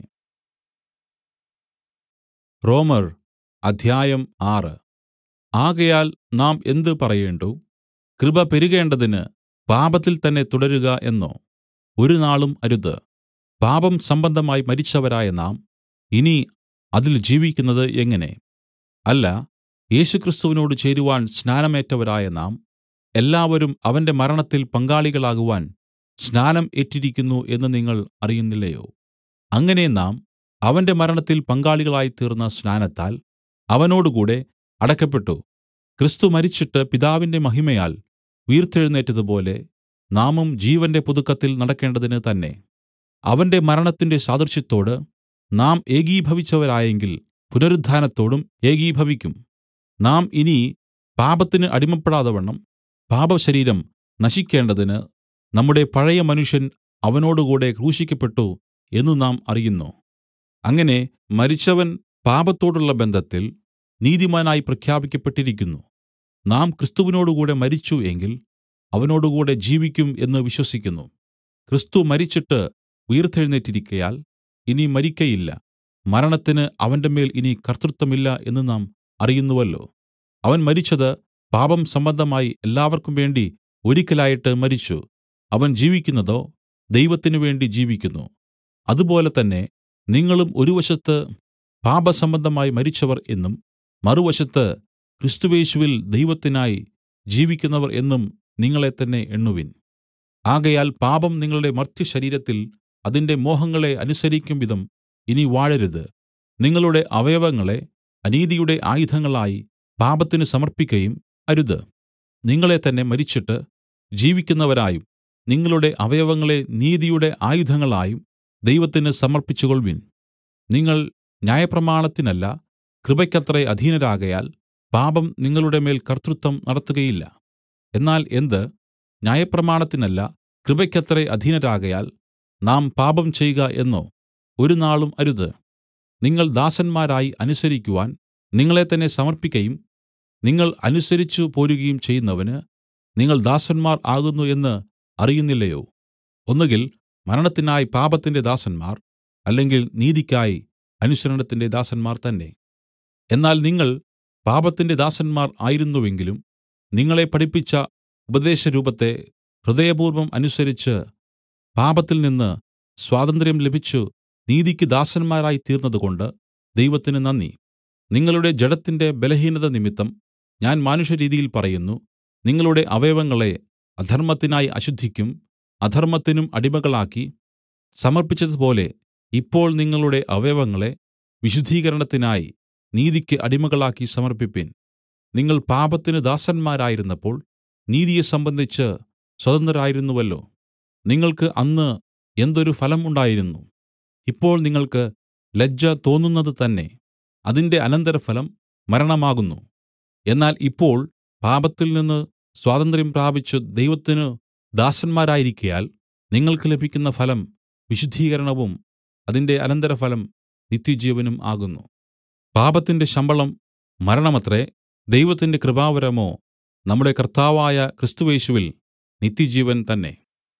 Speaker 1: റോമർ അധ്യായം ആറ് ആകയാൽ നാം എന്ത് പറയേണ്ടു കൃപ പെരുകേണ്ടതിന് പാപത്തിൽ തന്നെ തുടരുക എന്നോ ഒരു നാളും അരുത് പാപം സംബന്ധമായി മരിച്ചവരായ നാം ഇനി അതിൽ ജീവിക്കുന്നത് എങ്ങനെ അല്ല യേശുക്രിസ്തുവിനോട് ചേരുവാൻ സ്നാനമേറ്റവരായ നാം എല്ലാവരും അവന്റെ മരണത്തിൽ പങ്കാളികളാകുവാൻ സ്നാനം ഏറ്റിരിക്കുന്നു എന്ന് നിങ്ങൾ അറിയുന്നില്ലയോ അങ്ങനെ നാം അവന്റെ മരണത്തിൽ പങ്കാളികളായിത്തീർന്ന സ്നാനത്താൽ അവനോടുകൂടെ അടക്കപ്പെട്ടു ക്രിസ്തു മരിച്ചിട്ട് പിതാവിന്റെ മഹിമയാൽ ഉയിർത്തെഴുന്നേറ്റതുപോലെ നാമും ജീവന്റെ പുതുക്കത്തിൽ നടക്കേണ്ടതിന് തന്നെ അവന്റെ മരണത്തിന്റെ സാദൃശ്യത്തോട് നാം ഏകീഭവിച്ചവരായെങ്കിൽ പുനരുത്ഥാനത്തോടും ഏകീഭവിക്കും നാം ഇനി പാപത്തിന് അടിമപ്പെടാതവണ്ണം പാപശരീരം നശിക്കേണ്ടതിന് നമ്മുടെ പഴയ മനുഷ്യൻ അവനോടുകൂടെ ക്രൂശിക്കപ്പെട്ടു എന്നു നാം അറിയുന്നു അങ്ങനെ മരിച്ചവൻ പാപത്തോടുള്ള ബന്ധത്തിൽ നീതിമാനായി പ്രഖ്യാപിക്കപ്പെട്ടിരിക്കുന്നു നാം ക്രിസ്തുവിനോടുകൂടെ മരിച്ചു എങ്കിൽ അവനോടുകൂടെ ജീവിക്കും എന്ന് വിശ്വസിക്കുന്നു ക്രിസ്തു മരിച്ചിട്ട് ഉയിർത്തെഴുന്നേറ്റിരിക്കയാൽ ഇനി മരിക്കയില്ല മരണത്തിന് അവന്റെ മേൽ ഇനി കർത്തൃത്വമില്ല എന്ന് നാം അറിയുന്നുവല്ലോ അവൻ മരിച്ചത് പാപം സംബന്ധമായി എല്ലാവർക്കും വേണ്ടി ഒരിക്കലായിട്ട് മരിച്ചു അവൻ ജീവിക്കുന്നതോ ദൈവത്തിനു വേണ്ടി ജീവിക്കുന്നു അതുപോലെ തന്നെ നിങ്ങളും ഒരു വശത്ത് പാപസംബന്ധമായി മരിച്ചവർ എന്നും മറുവശത്ത് ക്രിസ്തുയേശുവിൽ ദൈവത്തിനായി ജീവിക്കുന്നവർ എന്നും നിങ്ങളെ തന്നെ എണ്ണുവിൻ ആകയാൽ പാപം നിങ്ങളുടെ മർത്യശരീരത്തിൽ അതിന്റെ മോഹങ്ങളെ അനുസരിക്കും വിധം ഇനി വാഴരുത് നിങ്ങളുടെ അവയവങ്ങളെ അനീതിയുടെ ആയുധങ്ങളായി പാപത്തിന് സമർപ്പിക്കയും അരുത് നിങ്ങളെ തന്നെ മരിച്ചിട്ട് ജീവിക്കുന്നവരായും നിങ്ങളുടെ അവയവങ്ങളെ നീതിയുടെ ആയുധങ്ങളായും ദൈവത്തിന് സമർപ്പിച്ചുകൊൾവിൻ നിങ്ങൾ ന്യായപ്രമാണത്തിനല്ല കൃപയ്ക്കത്രേ അധീനരാകയാൽ പാപം നിങ്ങളുടെ മേൽ കർത്തൃത്വം നടത്തുകയില്ല എന്നാൽ എന്ത് ന്യായപ്രമാണത്തിനല്ല കൃപയ്ക്കത്രേ അധീനരാകയാൽ നാം പാപം ചെയ്ക എന്നോ ഒരു നാളും അരുത് നിങ്ങൾ ദാസന്മാരായി അനുസരിക്കുവാൻ നിങ്ങളെ തന്നെ സമർപ്പിക്കയും നിങ്ങൾ അനുസരിച്ചു പോരുകയും ചെയ്യുന്നവന് നിങ്ങൾ ദാസന്മാർ ആകുന്നു എന്ന് അറിയുന്നില്ലയോ ഒന്നുകിൽ മരണത്തിനായി പാപത്തിന്റെ ദാസന്മാർ അല്ലെങ്കിൽ നീതിക്കായി അനുസരണത്തിന്റെ ദാസന്മാർ തന്നെ എന്നാൽ നിങ്ങൾ പാപത്തിന്റെ ദാസന്മാർ ആയിരുന്നുവെങ്കിലും നിങ്ങളെ പഠിപ്പിച്ച ഉപദേശരൂപത്തെ ഹൃദയപൂർവ്വം അനുസരിച്ച് പാപത്തിൽ നിന്ന് സ്വാതന്ത്ര്യം ലഭിച്ചു നീതിക്ക് ദാസന്മാരായി തീർന്നതുകൊണ്ട് ദൈവത്തിന് നന്ദി നിങ്ങളുടെ ജഡത്തിന്റെ ബലഹീനത നിമിത്തം ഞാൻ മാനുഷരീതിയിൽ പറയുന്നു നിങ്ങളുടെ അവയവങ്ങളെ അധർമ്മത്തിനായി അശുദ്ധിക്കും അധർമ്മത്തിനും അടിമകളാക്കി സമർപ്പിച്ചതുപോലെ ഇപ്പോൾ നിങ്ങളുടെ അവയവങ്ങളെ വിശുദ്ധീകരണത്തിനായി നീതിക്ക് അടിമകളാക്കി സമർപ്പിപ്പിൻ നിങ്ങൾ പാപത്തിന് ദാസന്മാരായിരുന്നപ്പോൾ നീതിയെ സംബന്ധിച്ച് സ്വതന്ത്രരായിരുന്നുവല്ലോ നിങ്ങൾക്ക് അന്ന് എന്തൊരു ഫലം ഉണ്ടായിരുന്നു ഇപ്പോൾ നിങ്ങൾക്ക് ലജ്ജ തോന്നുന്നത് തന്നെ അതിന്റെ അനന്തരഫലം മരണമാകുന്നു എന്നാൽ ഇപ്പോൾ പാപത്തിൽ നിന്ന് സ്വാതന്ത്ര്യം പ്രാപിച്ചു ദൈവത്തിനു ദാസന്മാരായിരിക്കയാൽ നിങ്ങൾക്ക് ലഭിക്കുന്ന ഫലം വിശുദ്ധീകരണവും അതിന്റെ അനന്തരഫലം നിത്യജീവനും ആകുന്നു പാപത്തിന്റെ ശമ്പളം മരണമത്രേ ദൈവത്തിന്റെ കൃപാവരമോ നമ്മുടെ കർത്താവായ ക്രിസ്തുയേശുവിൽ നിത്യജീവൻ തന്നെ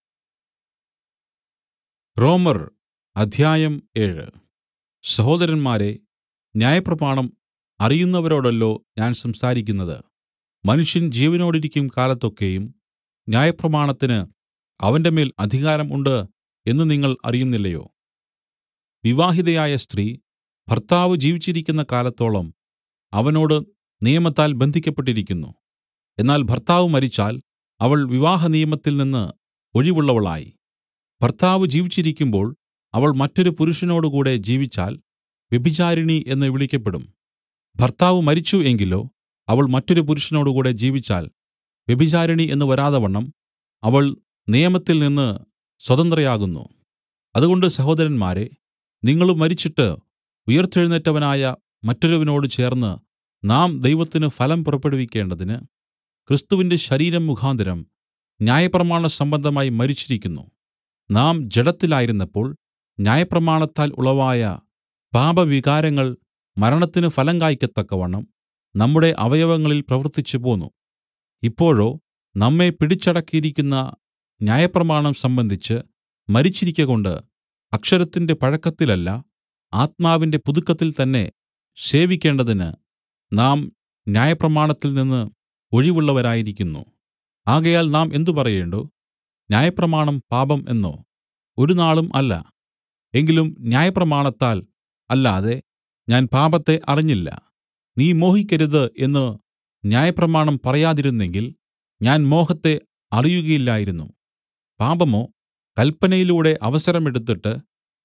Speaker 1: റോമർ അധ്യായം ഏഴ് സഹോദരന്മാരെ ന്യായപ്രമാണം അറിയുന്നവരോടല്ലോ ഞാൻ സംസാരിക്കുന്നത് മനുഷ്യൻ ജീവനോടിരിക്കും കാലത്തൊക്കെയും ന്യായപ്രമാണത്തിന് അവന്റെ മേൽ അധികാരം ഉണ്ട് എന്ന് നിങ്ങൾ അറിയുന്നില്ലയോ വിവാഹിതയായ സ്ത്രീ ഭർത്താവ് ജീവിച്ചിരിക്കുന്ന കാലത്തോളം അവനോട് നിയമത്താൽ ബന്ധിക്കപ്പെട്ടിരിക്കുന്നു എന്നാൽ ഭർത്താവ് മരിച്ചാൽ അവൾ വിവാഹ നിയമത്തിൽ നിന്ന് ഒഴിവുള്ളവളായി ഭർത്താവ് ജീവിച്ചിരിക്കുമ്പോൾ അവൾ മറ്റൊരു പുരുഷനോടുകൂടെ ജീവിച്ചാൽ വ്യഭിചാരിണി എന്ന് വിളിക്കപ്പെടും ഭർത്താവ് മരിച്ചു എങ്കിലോ അവൾ മറ്റൊരു പുരുഷനോടുകൂടെ ജീവിച്ചാൽ വ്യഭിചാരിണി എന്ന് വരാതവണ്ണം അവൾ നിയമത്തിൽ നിന്ന് സ്വതന്ത്രയാകുന്നു അതുകൊണ്ട് സഹോദരന്മാരെ നിങ്ങളും മരിച്ചിട്ട് ഉയിർത്തെഴുന്നേറ്റവനായ മറ്റൊരുവനോട് ചേർന്ന് നാം ദൈവത്തിന് ഫലം പുറപ്പെടുവിക്കേണ്ടതിന് ക്രിസ്തുവിന്റെ ശരീരം മുഖാന്തരം ന്യായപ്രമാണ സംബന്ധമായി മരിച്ചിരിക്കുന്നു നാം ജഡത്തിലായിരുന്നപ്പോൾ ന്യായപ്രമാണത്താൽ ഉളവായ പാപവികാരങ്ങൾ മരണത്തിന് ഫലം കായ്ക്കത്തക്കവണ്ണം നമ്മുടെ അവയവങ്ങളിൽ പ്രവർത്തിച്ചു പോന്നു ഇപ്പോഴോ നമ്മെ പിടിച്ചടക്കിയിരിക്കുന്ന ന്യായപ്രമാണം സംബന്ധിച്ച് മരിച്ചിരിക്കകൊണ്ട് അക്ഷരത്തിന്റെ പഴക്കത്തിലല്ല ആത്മാവിന്റെ പുതുക്കത്തിൽ തന്നെ സേവിക്കേണ്ടതിന് നാം ന്യായപ്രമാണത്തിൽ നിന്ന് ഒഴിവുള്ളവരായിരിക്കുന്നു ആകയാൽ നാം എന്ത് പറയേണ്ടു ന്യായപ്രമാണം പാപം എന്നോ ഒരു നാളും അല്ല എങ്കിലും ന്യായപ്രമാണത്താൽ അല്ലാതെ ഞാൻ പാപത്തെ അറിഞ്ഞില്ല നീ മോഹിക്കരുത് എന്ന് ന്യായപ്രമാണം പറയാതിരുന്നെങ്കിൽ ഞാൻ മോഹത്തെ അറിയുകയില്ലായിരുന്നു പാപമോ കല്പനയിലൂടെ അവസരം എടുത്തിട്ട്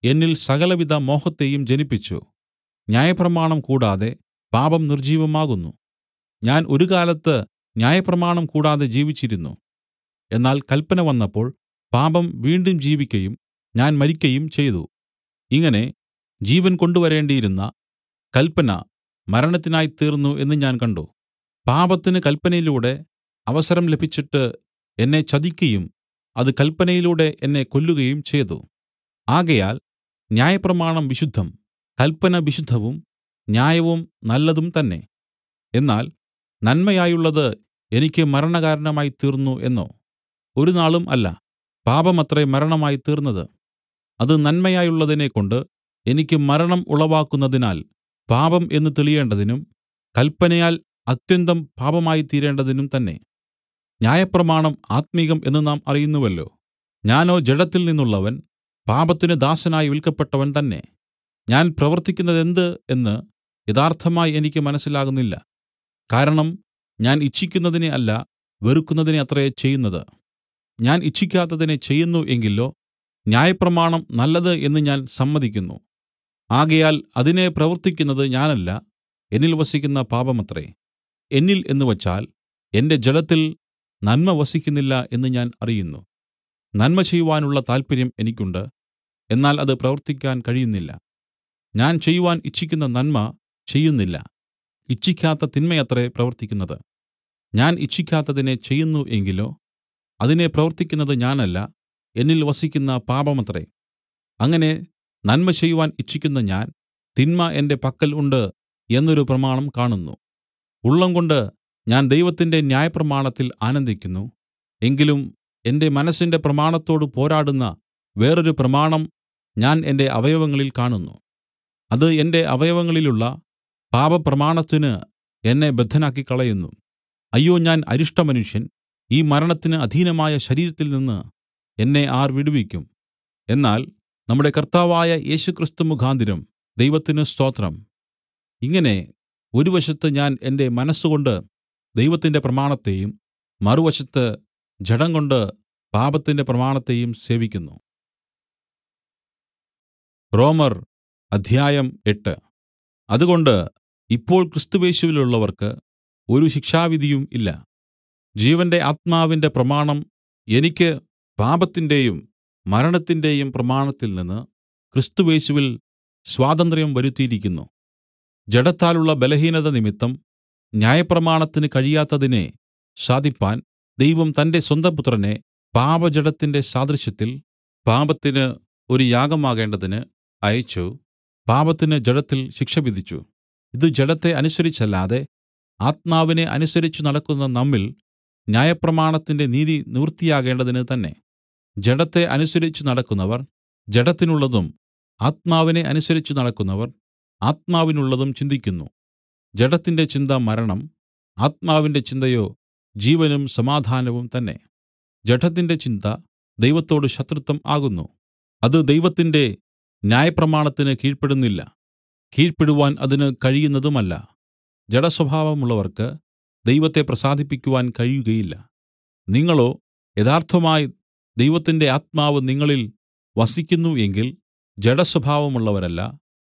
Speaker 1: എന്നിൽ സകലവിധ മോഹത്തെയും ജനിപ്പിച്ചു ന്യായപ്രമാണം കൂടാതെ പാപം നിർജ്ജീവമാകുന്നു ഞാൻ ഒരു കാലത്ത് ന്യായപ്രമാണം കൂടാതെ ജീവിച്ചിരുന്നു എന്നാൽ കല്പന വന്നപ്പോൾ പാപം വീണ്ടും ജീവിക്കയും ഞാൻ മരിക്കയും ചെയ്തു ഇങ്ങനെ ജീവൻ കൊണ്ടുവരേണ്ടിയിരുന്ന കല്പന മരണത്തിനായി തീർന്നു എന്ന് ഞാൻ കണ്ട് പാപത്തിന് കല്പനയിലൂടെ അവസരം ലഭിച്ചിട്ട് എന്നെ ചതിക്കയും അത് കല്പനയിലൂടെ എന്നെ കൊല്ലുകയും ചെയ്തു ആകയാൽ ന്യായപ്രമാണം വിശുദ്ധം കല്പന വിശുദ്ധവും ന്യായവും നല്ലതും തന്നെ എന്നാൽ നന്മയായുള്ളത് എനിക്ക് മരണകാരണമായി തീർന്നു എന്നോ ഒരുനാളും അല്ല പാപമത്രേ മരണമായി തീർന്നത് അത് നന്മയായുള്ളതിനെക്കൊണ്ട് എനിക്ക് മരണം ഉളവാക്കുന്നതിനാൽ പാപം എന്ന് തെളിയേണ്ടതിനും കല്പനയാൽ അത്യന്തം പാപമായിത്തീരേണ്ടതിനും തന്നെ ന്യായപ്രമാണം ആത്മികം എന്ന് നാം അറിയുന്നുവല്ലോ ഞാനോ ജഡത്തിൽ നിന്നുള്ളവൻ പാപത്തിന് ദാസനായി വിൽക്കപ്പെട്ടവൻ തന്നെ ഞാൻ പ്രവർത്തിക്കുന്നതെന്ത് എന്ന് യഥാർത്ഥമായി എനിക്ക് മനസ്സിലാകുന്നില്ല കാരണം ഞാൻ ഇച്ഛിക്കുന്നതിനെ അല്ല വെറുക്കുന്നതിനെ അത്രേ ചെയ്യുന്നത് ഞാൻ ഇച്ഛിക്കാത്തതിനെ ചെയ്യുന്നു എങ്കിലോ ന്യായപ്രമാണം നല്ലത് എന്ന് ഞാൻ സമ്മതിക്കുന്നു ആകയാൽ അതിനെ പ്രവർത്തിക്കുന്നത് ഞാനല്ല എന്നിൽ വസിക്കുന്ന പാപമത്രേ എന്നിൽ എന്നുവച്ചാൽ എന്റെ ജഡത്തിൽ നന്മ വസിക്കുന്നില്ല എന്ന് ഞാൻ അറിയുന്നു നന്മ ചെയ്യുവാനുള്ള താല്പര്യം എനിക്കുണ്ട് എന്നാൽ അത് പ്രവർത്തിക്കാൻ കഴിയുന്നില്ല ഞാൻ ചെയ്യുവാൻ ഇച്ഛിക്കുന്ന നന്മ ചെയ്യുന്നില്ല ഇച്ഛിക്കാത്ത തിന്മയത്രേ പ്രവർത്തിക്കുന്നത് ഞാൻ ഇച്ഛിക്കാത്തതിനെ ചെയ്യുന്നു എങ്കിലോ അതിനെ പ്രവർത്തിക്കുന്നത് ഞാനല്ല എന്നിൽ വസിക്കുന്ന പാപമത്രേ അങ്ങനെ നന്മ ചെയ്യുവാൻ ഇച്ഛിക്കുന്ന ഞാൻ തിന്മ എന്റെ പക്കൽ ഉണ്ട് എന്നൊരു പ്രമാണം കാണുന്നു ഉള്ളംകൊണ്ട് ഞാൻ ദൈവത്തിന്റെ ന്യായപ്രമാണത്തിൽ ആനന്ദിക്കുന്നു എങ്കിലും എന്റെ മനസ്സിന്റെ പ്രമാണത്തോട് പോരാടുന്ന വേറൊരു പ്രമാണം ഞാൻ എന്റെ അവയവങ്ങളിൽ കാണുന്നു അത് എന്റെ അവയവങ്ങളിലുള്ള പാപപ്രമാണത്തിന് എന്നെ ബദ്ധനാക്കി കളയുന്നു അയ്യോ ഞാൻ അരിഷ്ടമനുഷ്യൻ ഈ മരണത്തിന് അധീനമായ ശരീരത്തിൽ നിന്ന് എന്നെ ആർ വിടുവിക്കും എന്നാൽ നമ്മുടെ കർത്താവായ യേശുക്രിസ്തു മുഖാന്തരം ദൈവത്തിന് സ്തോത്രം ഇങ്ങനെ ഒരു വശത്ത് ഞാൻ എന്റെ മനസ്സുകൊണ്ട് ദൈവത്തിന്റെ പ്രമാണത്തെയും മറുവശത്ത് ജഡം കൊണ്ട് പാപത്തിന്റെ പ്രമാണത്തെയും സേവിക്കുന്നു റോമർ അധ്യായം എട്ട് അതുകൊണ്ട് ഇപ്പോൾ ക്രിസ്തുവേശുവിലുള്ളവർക്ക് ഒരു ശിക്ഷാവിധിയും ഇല്ല ജീവന്റെ ആത്മാവിന്റെ പ്രമാണം എനിക്ക് പാപത്തിന്റെയും മരണത്തിന്റെയും പ്രമാണത്തിൽ നിന്ന് ക്രിസ്തുവേശുവിൽ സ്വാതന്ത്ര്യം വരുത്തിയിരിക്കുന്നു ജഡത്താലുള്ള ബലഹീനത നിമിത്തം ന്യായപ്രമാണത്തിന് കഴിയാത്തതിനെ സാധിപ്പാൻ ദൈവം തന്റെ സ്വന്തപുത്രനെ പാപജഡത്തിന്റെ സാദൃശ്യത്തിൽ പാപത്തിന് ഒരു യാഗമാകേണ്ടതിന് അയച്ചു പാപത്തിന് ജഡത്തിൽ ശിക്ഷ വിധിച്ചു ഇത് ജഡത്തെ അനുസരിച്ചല്ലാതെ ആത്മാവിനെ അനുസരിച്ചു നടക്കുന്ന നമ്മിൽ ന്യായപ്രമാണത്തിന്റെ നീതി നിവൃത്തിയാകേണ്ടതിന് തന്നെ ജഡത്തെ അനുസരിച്ച് നടക്കുന്നവർ ജഡത്തിനുള്ളതും ആത്മാവിനെ അനുസരിച്ച് നടക്കുന്നവർ ആത്മാവിനുള്ളതും ചിന്തിക്കുന്നു ജഡത്തിന്റെ ചിന്ത മരണം ആത്മാവിന്റെ ചിന്തയോ ജീവനും സമാധാനവും തന്നെ ജഡത്തിന്റെ ചിന്ത ദൈവത്തോട് ശത്രുത്വം ആകുന്നു അത് ദൈവത്തിന്റെ ന്യായപ്രമാണത്തിന് കീഴ്പ്പെടുന്നില്ല കീഴ്പ്പെടുവാൻ അതിന് കഴിയുന്നതുമല്ല ജഡസ്വഭാവമുള്ളവർക്ക് ദൈവത്തെ പ്രസാദിപ്പിക്കുവാൻ കഴിയുകയില്ല നിങ്ങളോ യഥാർത്ഥമായി ദൈവത്തിന്റെ ആത്മാവ് നിങ്ങളിൽ വസിക്കുന്നു എങ്കിൽ ജഡസ്വഭാവമുള്ളവരല്ല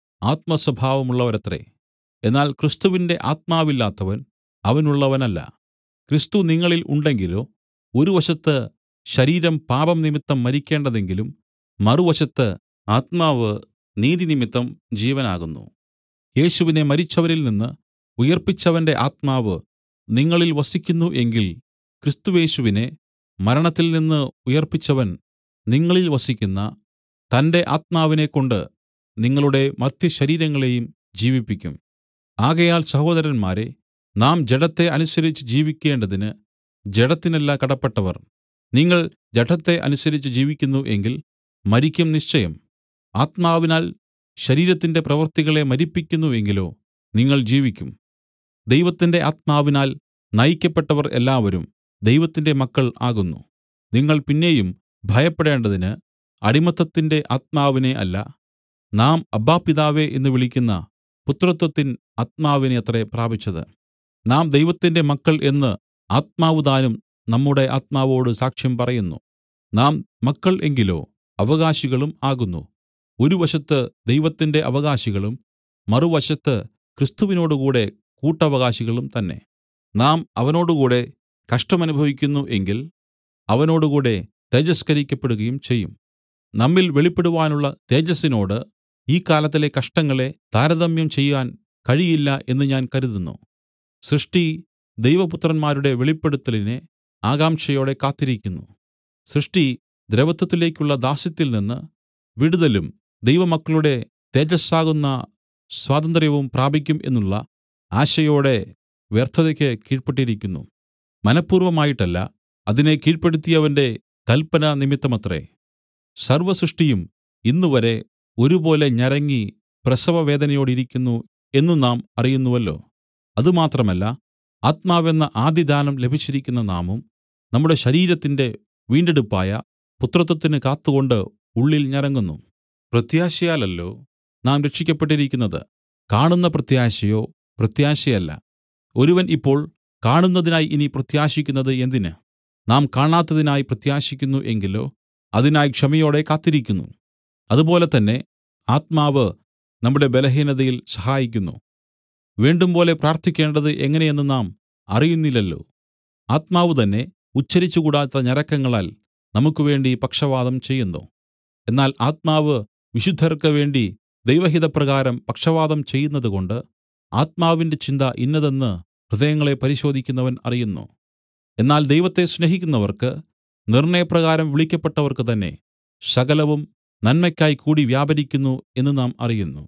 Speaker 1: ആത്മസ്വഭാവമുള്ളവരത്രേ എന്നാൽ ക്രിസ്തുവിന്റെ ആത്മാവില്ലാത്തവൻ അവനുള്ളവനല്ല ക്രിസ്തു നിങ്ങളിൽ ഉണ്ടെങ്കിലോ ഒരു വശത്ത് ശരീരം പാപം നിമിത്തം മരിക്കേണ്ടതെങ്കിലും മറുവശത്ത് ആത്മാവ് നീതി നിമിത്തം ജീവനാകുന്നു യേശുവിനെ മരിച്ചവരിൽ നിന്ന് ഉയിർപ്പിച്ചവന്റെ ആത്മാവ് നിങ്ങളിൽ വസിക്കുന്നു എങ്കിൽ ക്രിസ്തുയേശുവിനെ മരണത്തിൽ നിന്ന് ഉയിർപ്പിച്ചവൻ നിങ്ങളിൽ വസിക്കുന്ന തന്റെ ആത്മാവിനെക്കൊണ്ട് നിങ്ങളുടെ മർത്യശരീരങ്ങളെയും ജീവിപ്പിക്കും ആകയാൽ സഹോദരന്മാരെ നാം ജഡത്തെ അനുസരിച്ച് ജീവിക്കേണ്ടതിന് ജഡത്തിനല്ല കടപ്പെട്ടവർ നിങ്ങൾ ജഡത്തെ അനുസരിച്ച് ജീവിക്കുന്നു എങ്കിൽ മരിക്കും നിശ്ചയം ആത്മാവിനാൽ ശരീരത്തിന്റെ പ്രവൃത്തികളെ മരിപ്പിക്കുന്നു എങ്കിലോ നിങ്ങൾ ജീവിക്കും ദൈവത്തിന്റെ ആത്മാവിനാൽ നയിക്കപ്പെട്ടവർ എല്ലാവരും ദൈവത്തിന്റെ മക്കൾ ആകുന്നു നിങ്ങൾ പിന്നെയും ഭയപ്പെടേണ്ടതിന് അടിമത്തത്തിന്റെ ആത്മാവിനെ അല്ല നാം അബ്ബാ പിതാവേ എന്ന് വിളിക്കുന്ന പുത്രത്വത്തിൻ ആത്മാവിനെ അത്രേ പ്രാപിച്ചത് നാം ദൈവത്തിന്റെ മക്കൾ എന്ന് ആത്മാവുതാനും നമ്മുടെ ആത്മാവോട് സാക്ഷ്യം പറയുന്നു നാം മക്കൾ എങ്കിലോ അവകാശികളും ആകുന്നു ഒരു വശത്ത് ദൈവത്തിന്റെ അവകാശികളും മറുവശത്ത് ക്രിസ്തുവിനോടുകൂടെ കൂട്ടവകാശികളും തന്നെ നാം അവനോടുകൂടെ കഷ്ടമനുഭവിക്കുന്നു എങ്കിൽ അവനോടുകൂടെ തേജസ്കരിക്കപ്പെടുകയും ചെയ്യും നമ്മിൽ വെളിപ്പെടുവാനുള്ള തേജസ്സിനോട് ഈ കാലത്തിലെ കഷ്ടങ്ങളെ താരതമ്യം ചെയ്യാൻ കഴിയില്ല എന്ന് ഞാൻ കരുതുന്നു സൃഷ്ടി ദൈവപുത്രന്മാരുടെ വെളിപ്പെടുത്തലിനെ ആകാംക്ഷയോടെ കാത്തിരിക്കുന്നു സൃഷ്ടി ദ്രവത്വത്തിലേക്കുള്ള ദാസ്യത്തിൽ നിന്ന് വിടുതലും ദൈവമക്കളുടെ തേജസ്സാകുന്ന സ്വാതന്ത്ര്യവും പ്രാപിക്കും എന്നുള്ള ആശയോടെ വ്യർത്ഥതയ്ക്ക് കീഴ്പ്പെട്ടിരിക്കുന്നു മനഃപൂർവ്വമായിട്ടല്ല അതിനെ കീഴ്പ്പെടുത്തിയവന്റെ കൽപ്പന നിമിത്തമത്രേ സർവ്വസൃഷ്ടിയും ഇന്നുവരെ ഒരുപോലെ ഞരങ്ങി പ്രസവവേദനയോടിരിക്കുന്നു എന്നു നാം അറിയുന്നുവല്ലോ അതുമാത്രമല്ല ആത്മാവെന്ന ആദ്യദാനം ലഭിച്ചിരിക്കുന്ന നാമും നമ്മുടെ ശരീരത്തിന്റെ വീണ്ടെടുപ്പായ പുത്രത്വത്തിന് കാത്തുകൊണ്ട് ഉള്ളിൽ ഞരങ്ങുന്നു പ്രത്യാശയാലല്ലോ നാം രക്ഷിക്കപ്പെട്ടിരിക്കുന്നത് കാണുന്ന പ്രത്യാശയോ പ്രത്യാശയല്ല ഒരുവൻ ഇപ്പോൾ കാണുന്നതിനായി ഇനി പ്രത്യാശിക്കുന്നത് എന്തിന് നാം കാണാത്തതിനായി പ്രത്യാശിക്കുന്നു എങ്കിലോ അതിനായി ക്ഷമയോടെ കാത്തിരിക്കുന്നു അതുപോലെ തന്നെ ആത്മാവ് നമ്മുടെ ബലഹീനതയിൽ സഹായിക്കുന്നു വേണ്ടുംപോലെ പ്രാർത്ഥിക്കേണ്ടത് എങ്ങനെയെന്ന് നാം അറിയുന്നില്ലല്ലോ ആത്മാവ് തന്നെ ഉച്ചരിച്ചുകൂടാത്ത ഞരക്കങ്ങളാൽ നമുക്ക് വേണ്ടി പക്ഷവാദം ചെയ്യുന്നു എന്നാൽ ആത്മാവ് വിശുദ്ധർക്ക് വേണ്ടി ദൈവഹിതപ്രകാരം പക്ഷവാദം ചെയ്യുന്നതുകൊണ്ട് ആത്മാവിന്റെ ചിന്ത ഇന്നതെന്ന് ഹൃദയങ്ങളെ പരിശോധിക്കുന്നവൻ അറിയുന്നു എന്നാൽ ദൈവത്തെ സ്നേഹിക്കുന്നവർക്ക് നിർണയപ്രകാരം വിളിക്കപ്പെട്ടവർക്ക് തന്നെ സകലവും നന്മയ്ക്കായി കൂടി വ്യാപരിക്കുന്നു എന്ന് നാം അറിയുന്നു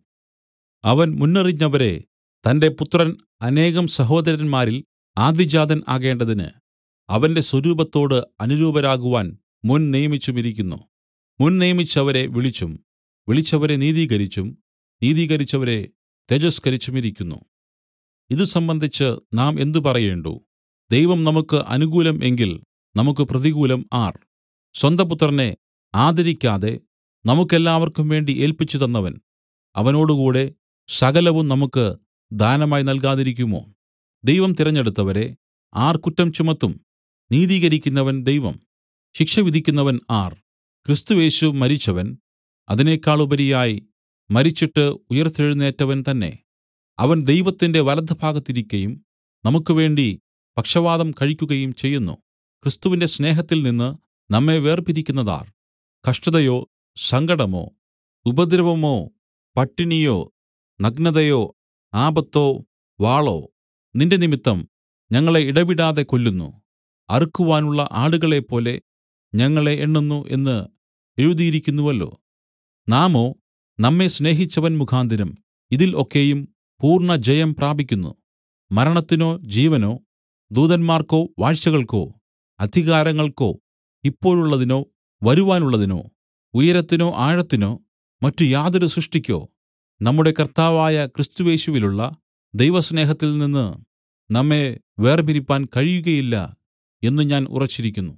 Speaker 1: അവൻ മുന്നറിഞ്ഞവരെ തന്റെ പുത്രൻ അനേകം സഹോദരന്മാരിൽ ആദിജാതൻ ആകേണ്ടതിന് അവന്റെ സ്വരൂപത്തോട് അനുരൂപരാകുവാൻ മുൻ നിയമിച്ചുമിരിക്കുന്നു മുൻ നിയമിച്ചവരെ വിളിച്ചും വിളിച്ചവരെ നീതീകരിച്ചും നീതീകരിച്ചവരെ തേജസ്കരിച്ചുമിരിക്കുന്നു ഇതു സംബന്ധിച്ച് നാം എന്ത് പറയേണ്ടു ദൈവം നമുക്ക് അനുകൂലം എങ്കിൽ നമുക്ക് പ്രതികൂലം ആർ സ്വന്തപുത്രനെ ആദരിക്കാതെ നമുക്കെല്ലാവർക്കും വേണ്ടി ഏൽപ്പിച്ചു തന്നവൻ അവനോടുകൂടെ സകലവും നമുക്ക് ദാനമായി നൽകാതിരിക്കുമോ ദൈവം തിരഞ്ഞെടുത്തവരെ ആർ കുറ്റം ചുമത്തും നീതീകരിക്കുന്നവൻ ദൈവം ശിക്ഷ വിധിക്കുന്നവൻ ആർ ക്രിസ്തുയേശു മരിച്ചവൻ അതിനേക്കാളുപരിയായി മരിച്ചിട്ട് ഉയിർത്തെഴുന്നേറ്റവൻ തന്നെ അവൻ ദൈവത്തിന്റെ വലത്തുഭാഗത്തിരിക്കയും നമുക്ക് വേണ്ടി പക്ഷവാദം കഴിക്കുകയും ചെയ്യുന്നു ക്രിസ്തുവിന്റെ സ്നേഹത്തിൽ നിന്ന് നമ്മെ വേർപിരിക്കുന്നതാർ കഷ്ടതയോ സങ്കടമോ ഉപദ്രവമോ പട്ടിണിയോ നഗ്നതയോ ആപത്തോ വാളോ നിന്റെ നിമിത്തം ഞങ്ങളെ ഇടവിടാതെ കൊല്ലുന്നു അറുക്കുവാനുള്ള ആടുകളെപ്പോലെ ഞങ്ങളെ എണ്ണുന്നു എന്ന് എഴുതിയിരിക്കുന്നുവല്ലോ നാമോ നമ്മെ സ്നേഹിച്ചവൻ മുഖാന്തരം ഇതിൽ ഒക്കെയും പൂർണ്ണജയം പ്രാപിക്കുന്നു മരണത്തിനോ ജീവനോ ദൂതന്മാർക്കോ വാഴ്ചകൾക്കോ അധികാരങ്ങൾക്കോ ഇപ്പോഴുള്ളതിനോ വരുവാനുള്ളതിനോ ഉയരത്തിനോ ആഴത്തിനോ മറ്റു യാതൊരു സൃഷ്ടിക്കോ നമ്മുടെ കർത്താവായ ക്രിസ്തുയേശുവിലുള്ള ദൈവസ്നേഹത്തിൽ നിന്ന് നമ്മെ വേർപിരിപ്പാൻ കഴിയുകയില്ല എന്ന് ഞാൻ ഉറച്ചിരിക്കുന്നു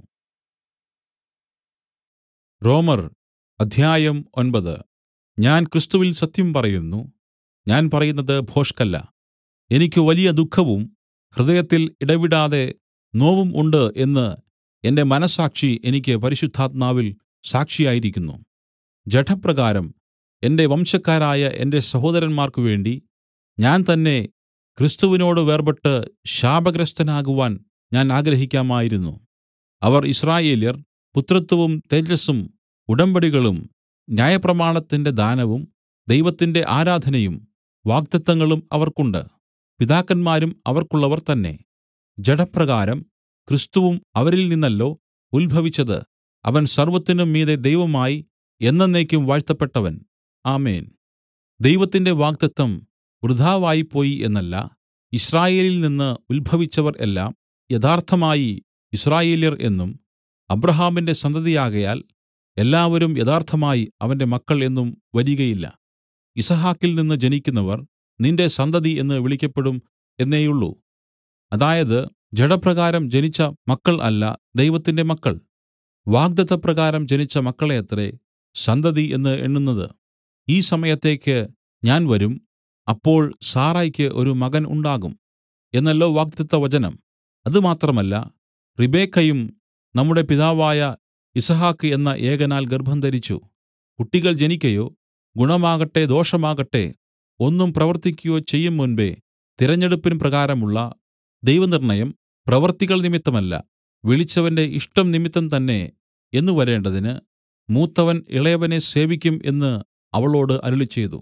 Speaker 1: റോമർ അധ്യായം ഒൻപത് ഞാൻ ക്രിസ്തുവിൽ സത്യം പറയുന്നു ഞാൻ പറയുന്നത് ഭോഷ്കല്ല എനിക്ക് വലിയ ദുഃഖവും ഹൃദയത്തിൽ ഇടവിടാതെ നോവും ഉണ്ട് എന്ന് എന്റെ മനസ്സാക്ഷി എനിക്ക് പരിശുദ്ധാത്മാവിൽ സാക്ഷിയായിരിക്കുന്നു ജഡപ്രകാരം എന്റെ വംശക്കാരായ എന്റെ സഹോദരന്മാർക്കു വേണ്ടി ഞാൻ തന്നെ ക്രിസ്തുവിനോട് വേർപെട്ട് ശാപഗ്രസ്തനാകുവാൻ ഞാൻ ആഗ്രഹിക്കാമായിരുന്നു അവർ ഇസ്രായേല്യർ പുത്രത്വവും തേജസ്സും ഉടമ്പടികളും ന്യായപ്രമാണത്തിന്റെ ദാനവും ദൈവത്തിന്റെ ആരാധനയും വാഗ്ദത്തങ്ങളും അവർക്കുണ്ട് പിതാക്കന്മാരും അവർക്കുള്ളവർ തന്നെ ജഡപ്രകാരം ക്രിസ്തുവും അവരിൽ നിന്നല്ലോ ഉത്ഭവിച്ചത് അവൻ സർവ്വത്തിനും മീതെ ദൈവമായി എന്നേക്കും വാഴ്ത്തപ്പെട്ടവൻ ആമേൻ ദൈവത്തിന്റെ വാഗ്ദത്തം വൃഥാവായിപ്പോയി എന്നല്ല ഇസ്രായേലിൽ നിന്ന് ഉത്ഭവിച്ചവർ എല്ലാം യഥാർത്ഥമായി ഇസ്രായേല്യർ എന്നും അബ്രഹാമിന്റെ സന്തതിയാകയാൽ എല്ലാവരും യഥാർത്ഥമായി അവന്റെ മക്കൾ എന്നും വരികയില്ല ഇസഹാക്കിൽ നിന്ന് ജനിക്കുന്നവർ നിന്റെ സന്തതി എന്ന് വിളിക്കപ്പെടും എന്നേയുള്ളൂ അതായത് ജഡപ്രകാരം ജനിച്ച മക്കൾ അല്ല ദൈവത്തിന്റെ മക്കൾ വാഗ്ദത്തപ്രകാരം ജനിച്ച മക്കളെ അത്രേ സന്തതി എന്ന് എണ്ണുന്നത് ഈ സമയത്തേക്ക് ഞാൻ വരും അപ്പോൾ സാറായ്ക്ക് ഒരു മകൻ ഉണ്ടാകും എന്നല്ലോ വാഗ്ദത്ത വചനം അതുമാത്രമല്ല റിബേക്കയും നമ്മുടെ പിതാവായ ഇസഹാക്ക് എന്ന ഏകനാൽ ഗർഭം ധരിച്ചു കുട്ടികൾ ജനിക്കയോ ഗുണമാകട്ടെ ദോഷമാകട്ടെ ഒന്നും പ്രവർത്തിക്കുകയോ ചെയ്യും മുൻപേ തിരഞ്ഞെടുപ്പിൻ പ്രകാരമുള്ള ദൈവനിർണ്ണയം പ്രവൃത്തികൾ നിമിത്തമല്ല വിളിച്ചവന്റെ ഇഷ്ടം നിമിത്തം തന്നെ എന്ന് വരേണ്ടതിന് മൂത്തവൻ ഇളയവനെ സേവിക്കും എന്ന് അവളോട് അരുളിച്ചെയ്തു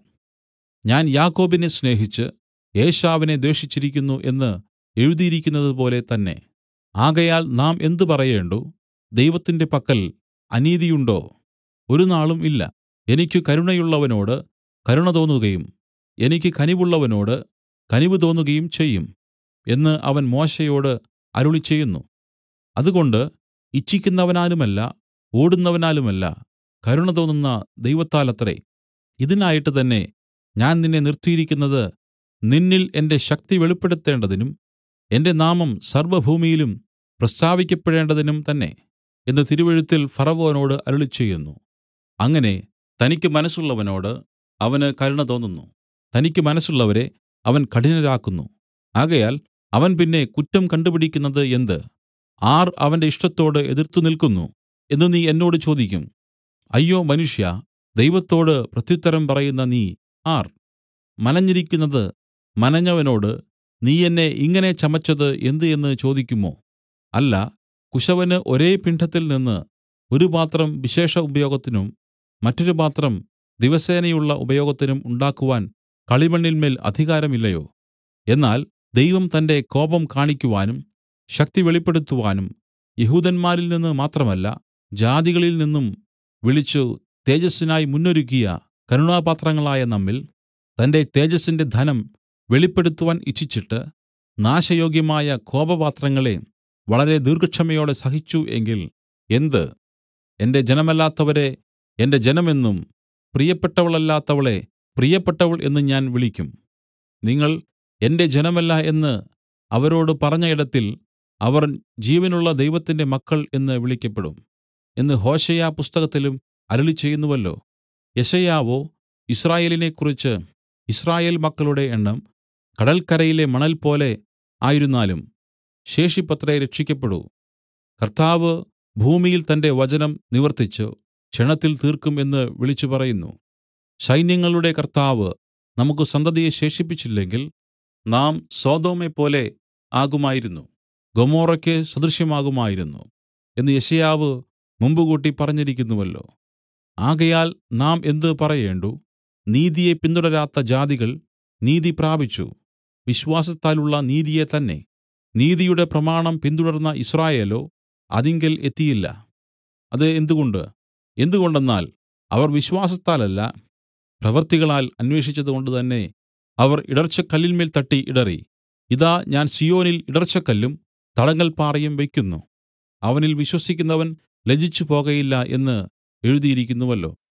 Speaker 1: ഞാൻ യാക്കോബിനെ സ്നേഹിച്ച് ഏശാവിനെ ദ്വേഷിച്ചിരിക്കുന്നു എന്ന് എഴുതിയിരിക്കുന്നതുപോലെ തന്നെ ആകയാൽ നാം എന്ത് പറയേണ്ടു ദൈവത്തിന്റെ പക്കൽ അനീതിയുണ്ടോ ഒരുനാളും ഇല്ല എനിക്ക് കരുണയുള്ളവനോട് കരുണ തോന്നുകയും എനിക്ക് കനിവുള്ളവനോട് കനിവ് തോന്നുകയും ചെയ്യും എന്ന് അവൻ മോശെയോട് അരുളിച്ചെയ്യുന്നു അതുകൊണ്ട് ഇച്ഛിക്കുന്നവനാലുമല്ല ഓടുന്നവനാലുമല്ല കരുണ തോന്നുന്ന ദൈവത്താലത്രേ ഇതിനായിട്ട് തന്നെ ഞാൻ നിന്നെ നിർത്തിയിരിക്കുന്നത് നിന്നിൽ എന്റെ ശക്തി വെളിപ്പെടുത്തേണ്ടതിനും എന്റെ നാമം സർവ്വഭൂമിയിലും പ്രസ്താവിക്കപ്പെടേണ്ടതിനും തന്നെ എന്ന് തിരുവെഴുത്തിൽ ഫറവോനോട് അരുളിച്ചെയ്യുന്നു അങ്ങനെ തനിക്ക് മനസ്സുള്ളവനോട് അവന് കരുണ തോന്നുന്നു തനിക്ക് മനസ്സുള്ളവരെ അവൻ കഠിനരാക്കുന്നു ആകയാൽ അവൻ പിന്നെ കുറ്റം കണ്ടുപിടിക്കുന്നത് എന്ത് ആർ അവന്റെ ഇഷ്ടത്തോട് എതിർത്തു നിൽക്കുന്നു എന്ന് നീ എന്നോട് ചോദിക്കും അയ്യോ മനുഷ്യ ദൈവത്തോട് പ്രത്യുത്തരം പറയുന്ന നീ ആർ മനഞ്ഞിരിക്കുന്നത് മനഞ്ഞവനോട് നീ എന്നെ ഇങ്ങനെ ചമച്ചത് എന്ത് എന്ന് ചോദിക്കുമോ അല്ല കുശവന് ഒരേ പിണ്ഡത്തിൽ നിന്ന് ഒരു പാത്രം വിശേഷ ഉപയോഗത്തിനും മറ്റൊരു പാത്രം ദിവസേനയുള്ള ഉപയോഗത്തിനും ഉണ്ടാക്കുവാൻ കളിമണ്ണിന്മേൽ അധികാരമില്ലയോ എന്നാൽ ദൈവം തന്റെ കോപം കാണിക്കുവാനും ശക്തി വെളിപ്പെടുത്തുവാനും യഹൂദന്മാരിൽ നിന്ന് മാത്രമല്ല ജാതികളിൽ നിന്നും വിളിച്ചു തേജസ്സിനായി മുന്നൊരുക്കിയ കരുണാപാത്രങ്ങളായ നമ്മിൽ തന്റെ തേജസ്സിന്റെ ധനം വെളിപ്പെടുത്തുവാൻ ഇച്ഛിച്ചിട്ട് നാശയോഗ്യമായ കോപപാത്രങ്ങളെ വളരെ ദീർഘക്ഷമയോടെ സഹിച്ചു എങ്കിൽ എന്ത് എന്റെ ജനമല്ലാത്തവരെ എന്റെ ജനമെന്നും പ്രിയപ്പെട്ടവളല്ലാത്തവളെ പ്രിയപ്പെട്ടവൾ എന്ന് ഞാൻ വിളിക്കും നിങ്ങൾ എന്റെ ജനമല്ല എന്ന് അവരോട് പറഞ്ഞ ഇടത്തിൽ അവർ ജീവനുള്ള ദൈവത്തിന്റെ മക്കൾ എന്ന് വിളിക്കപ്പെടും എന്ന് ഹോശേയ പുസ്തകത്തിലും അരുളിച്ചെയ്യുന്നുവല്ലോ യെശയ്യാവോ ഇസ്രായേലിനെക്കുറിച്ച് ഇസ്രായേൽ മക്കളുടെ എണ്ണം കടൽക്കരയിലെ മണൽ പോലെ ആയിരുന്നാലും ശേഷിപ്പത്രേ രക്ഷിക്കപ്പെടൂ കർത്താവ് ഭൂമിയിൽ തന്റെ വചനം നിവർത്തിച്ചു ക്ഷണത്തിൽ തീർക്കും എന്ന് വിളിച്ചു പറയുന്നു സൈന്യങ്ങളുടെ കർത്താവ് നമുക്ക് സന്തതിയെ ശേഷിപ്പിച്ചില്ലെങ്കിൽ നാം സൊദോമെപ്പോലെ ആകുമായിരുന്നു ഗൊമോറയ്ക്ക് സദൃശമാകുമായിരുന്നു എന്ന് യെശയ്യാവ് മുമ്പുകൂട്ടി പറഞ്ഞിരിക്കുന്നുവല്ലോ ആകയാൽ നാം എന്ത് പറയേണ്ടു നീതിയെ പിന്തുടരാത്ത ജാതികൾ നീതി പ്രാപിച്ചു വിശ്വാസത്താലുള്ള നീതിയെ തന്നെ നീതിയുടെ പ്രമാണം പിന്തുടർന്ന ഇസ്രായേലോ അതിങ്കൽ എത്തിയില്ല അത് എന്തുകൊണ്ട് എന്തുകൊണ്ടെന്നാൽ അവർ വിശ്വാസത്താലല്ല പ്രവൃത്തികളാൽ അന്വേഷിച്ചതുകൊണ്ട് തന്നെ അവർ ഇടർച്ചക്കല്ലിന്മേൽ തട്ടി ഇടറി ഇതാ ഞാൻ സിയോനിൽ ഇടർച്ചക്കല്ലും തടങ്ങൽപ്പാറയും വയ്ക്കുന്നു അവനിൽ വിശ്വസിക്കുന്നവൻ ലജ്ജിച്ചു പോകയില്ല എന്ന് എഴുതിയിരിക്കുന്നുവല്ലോ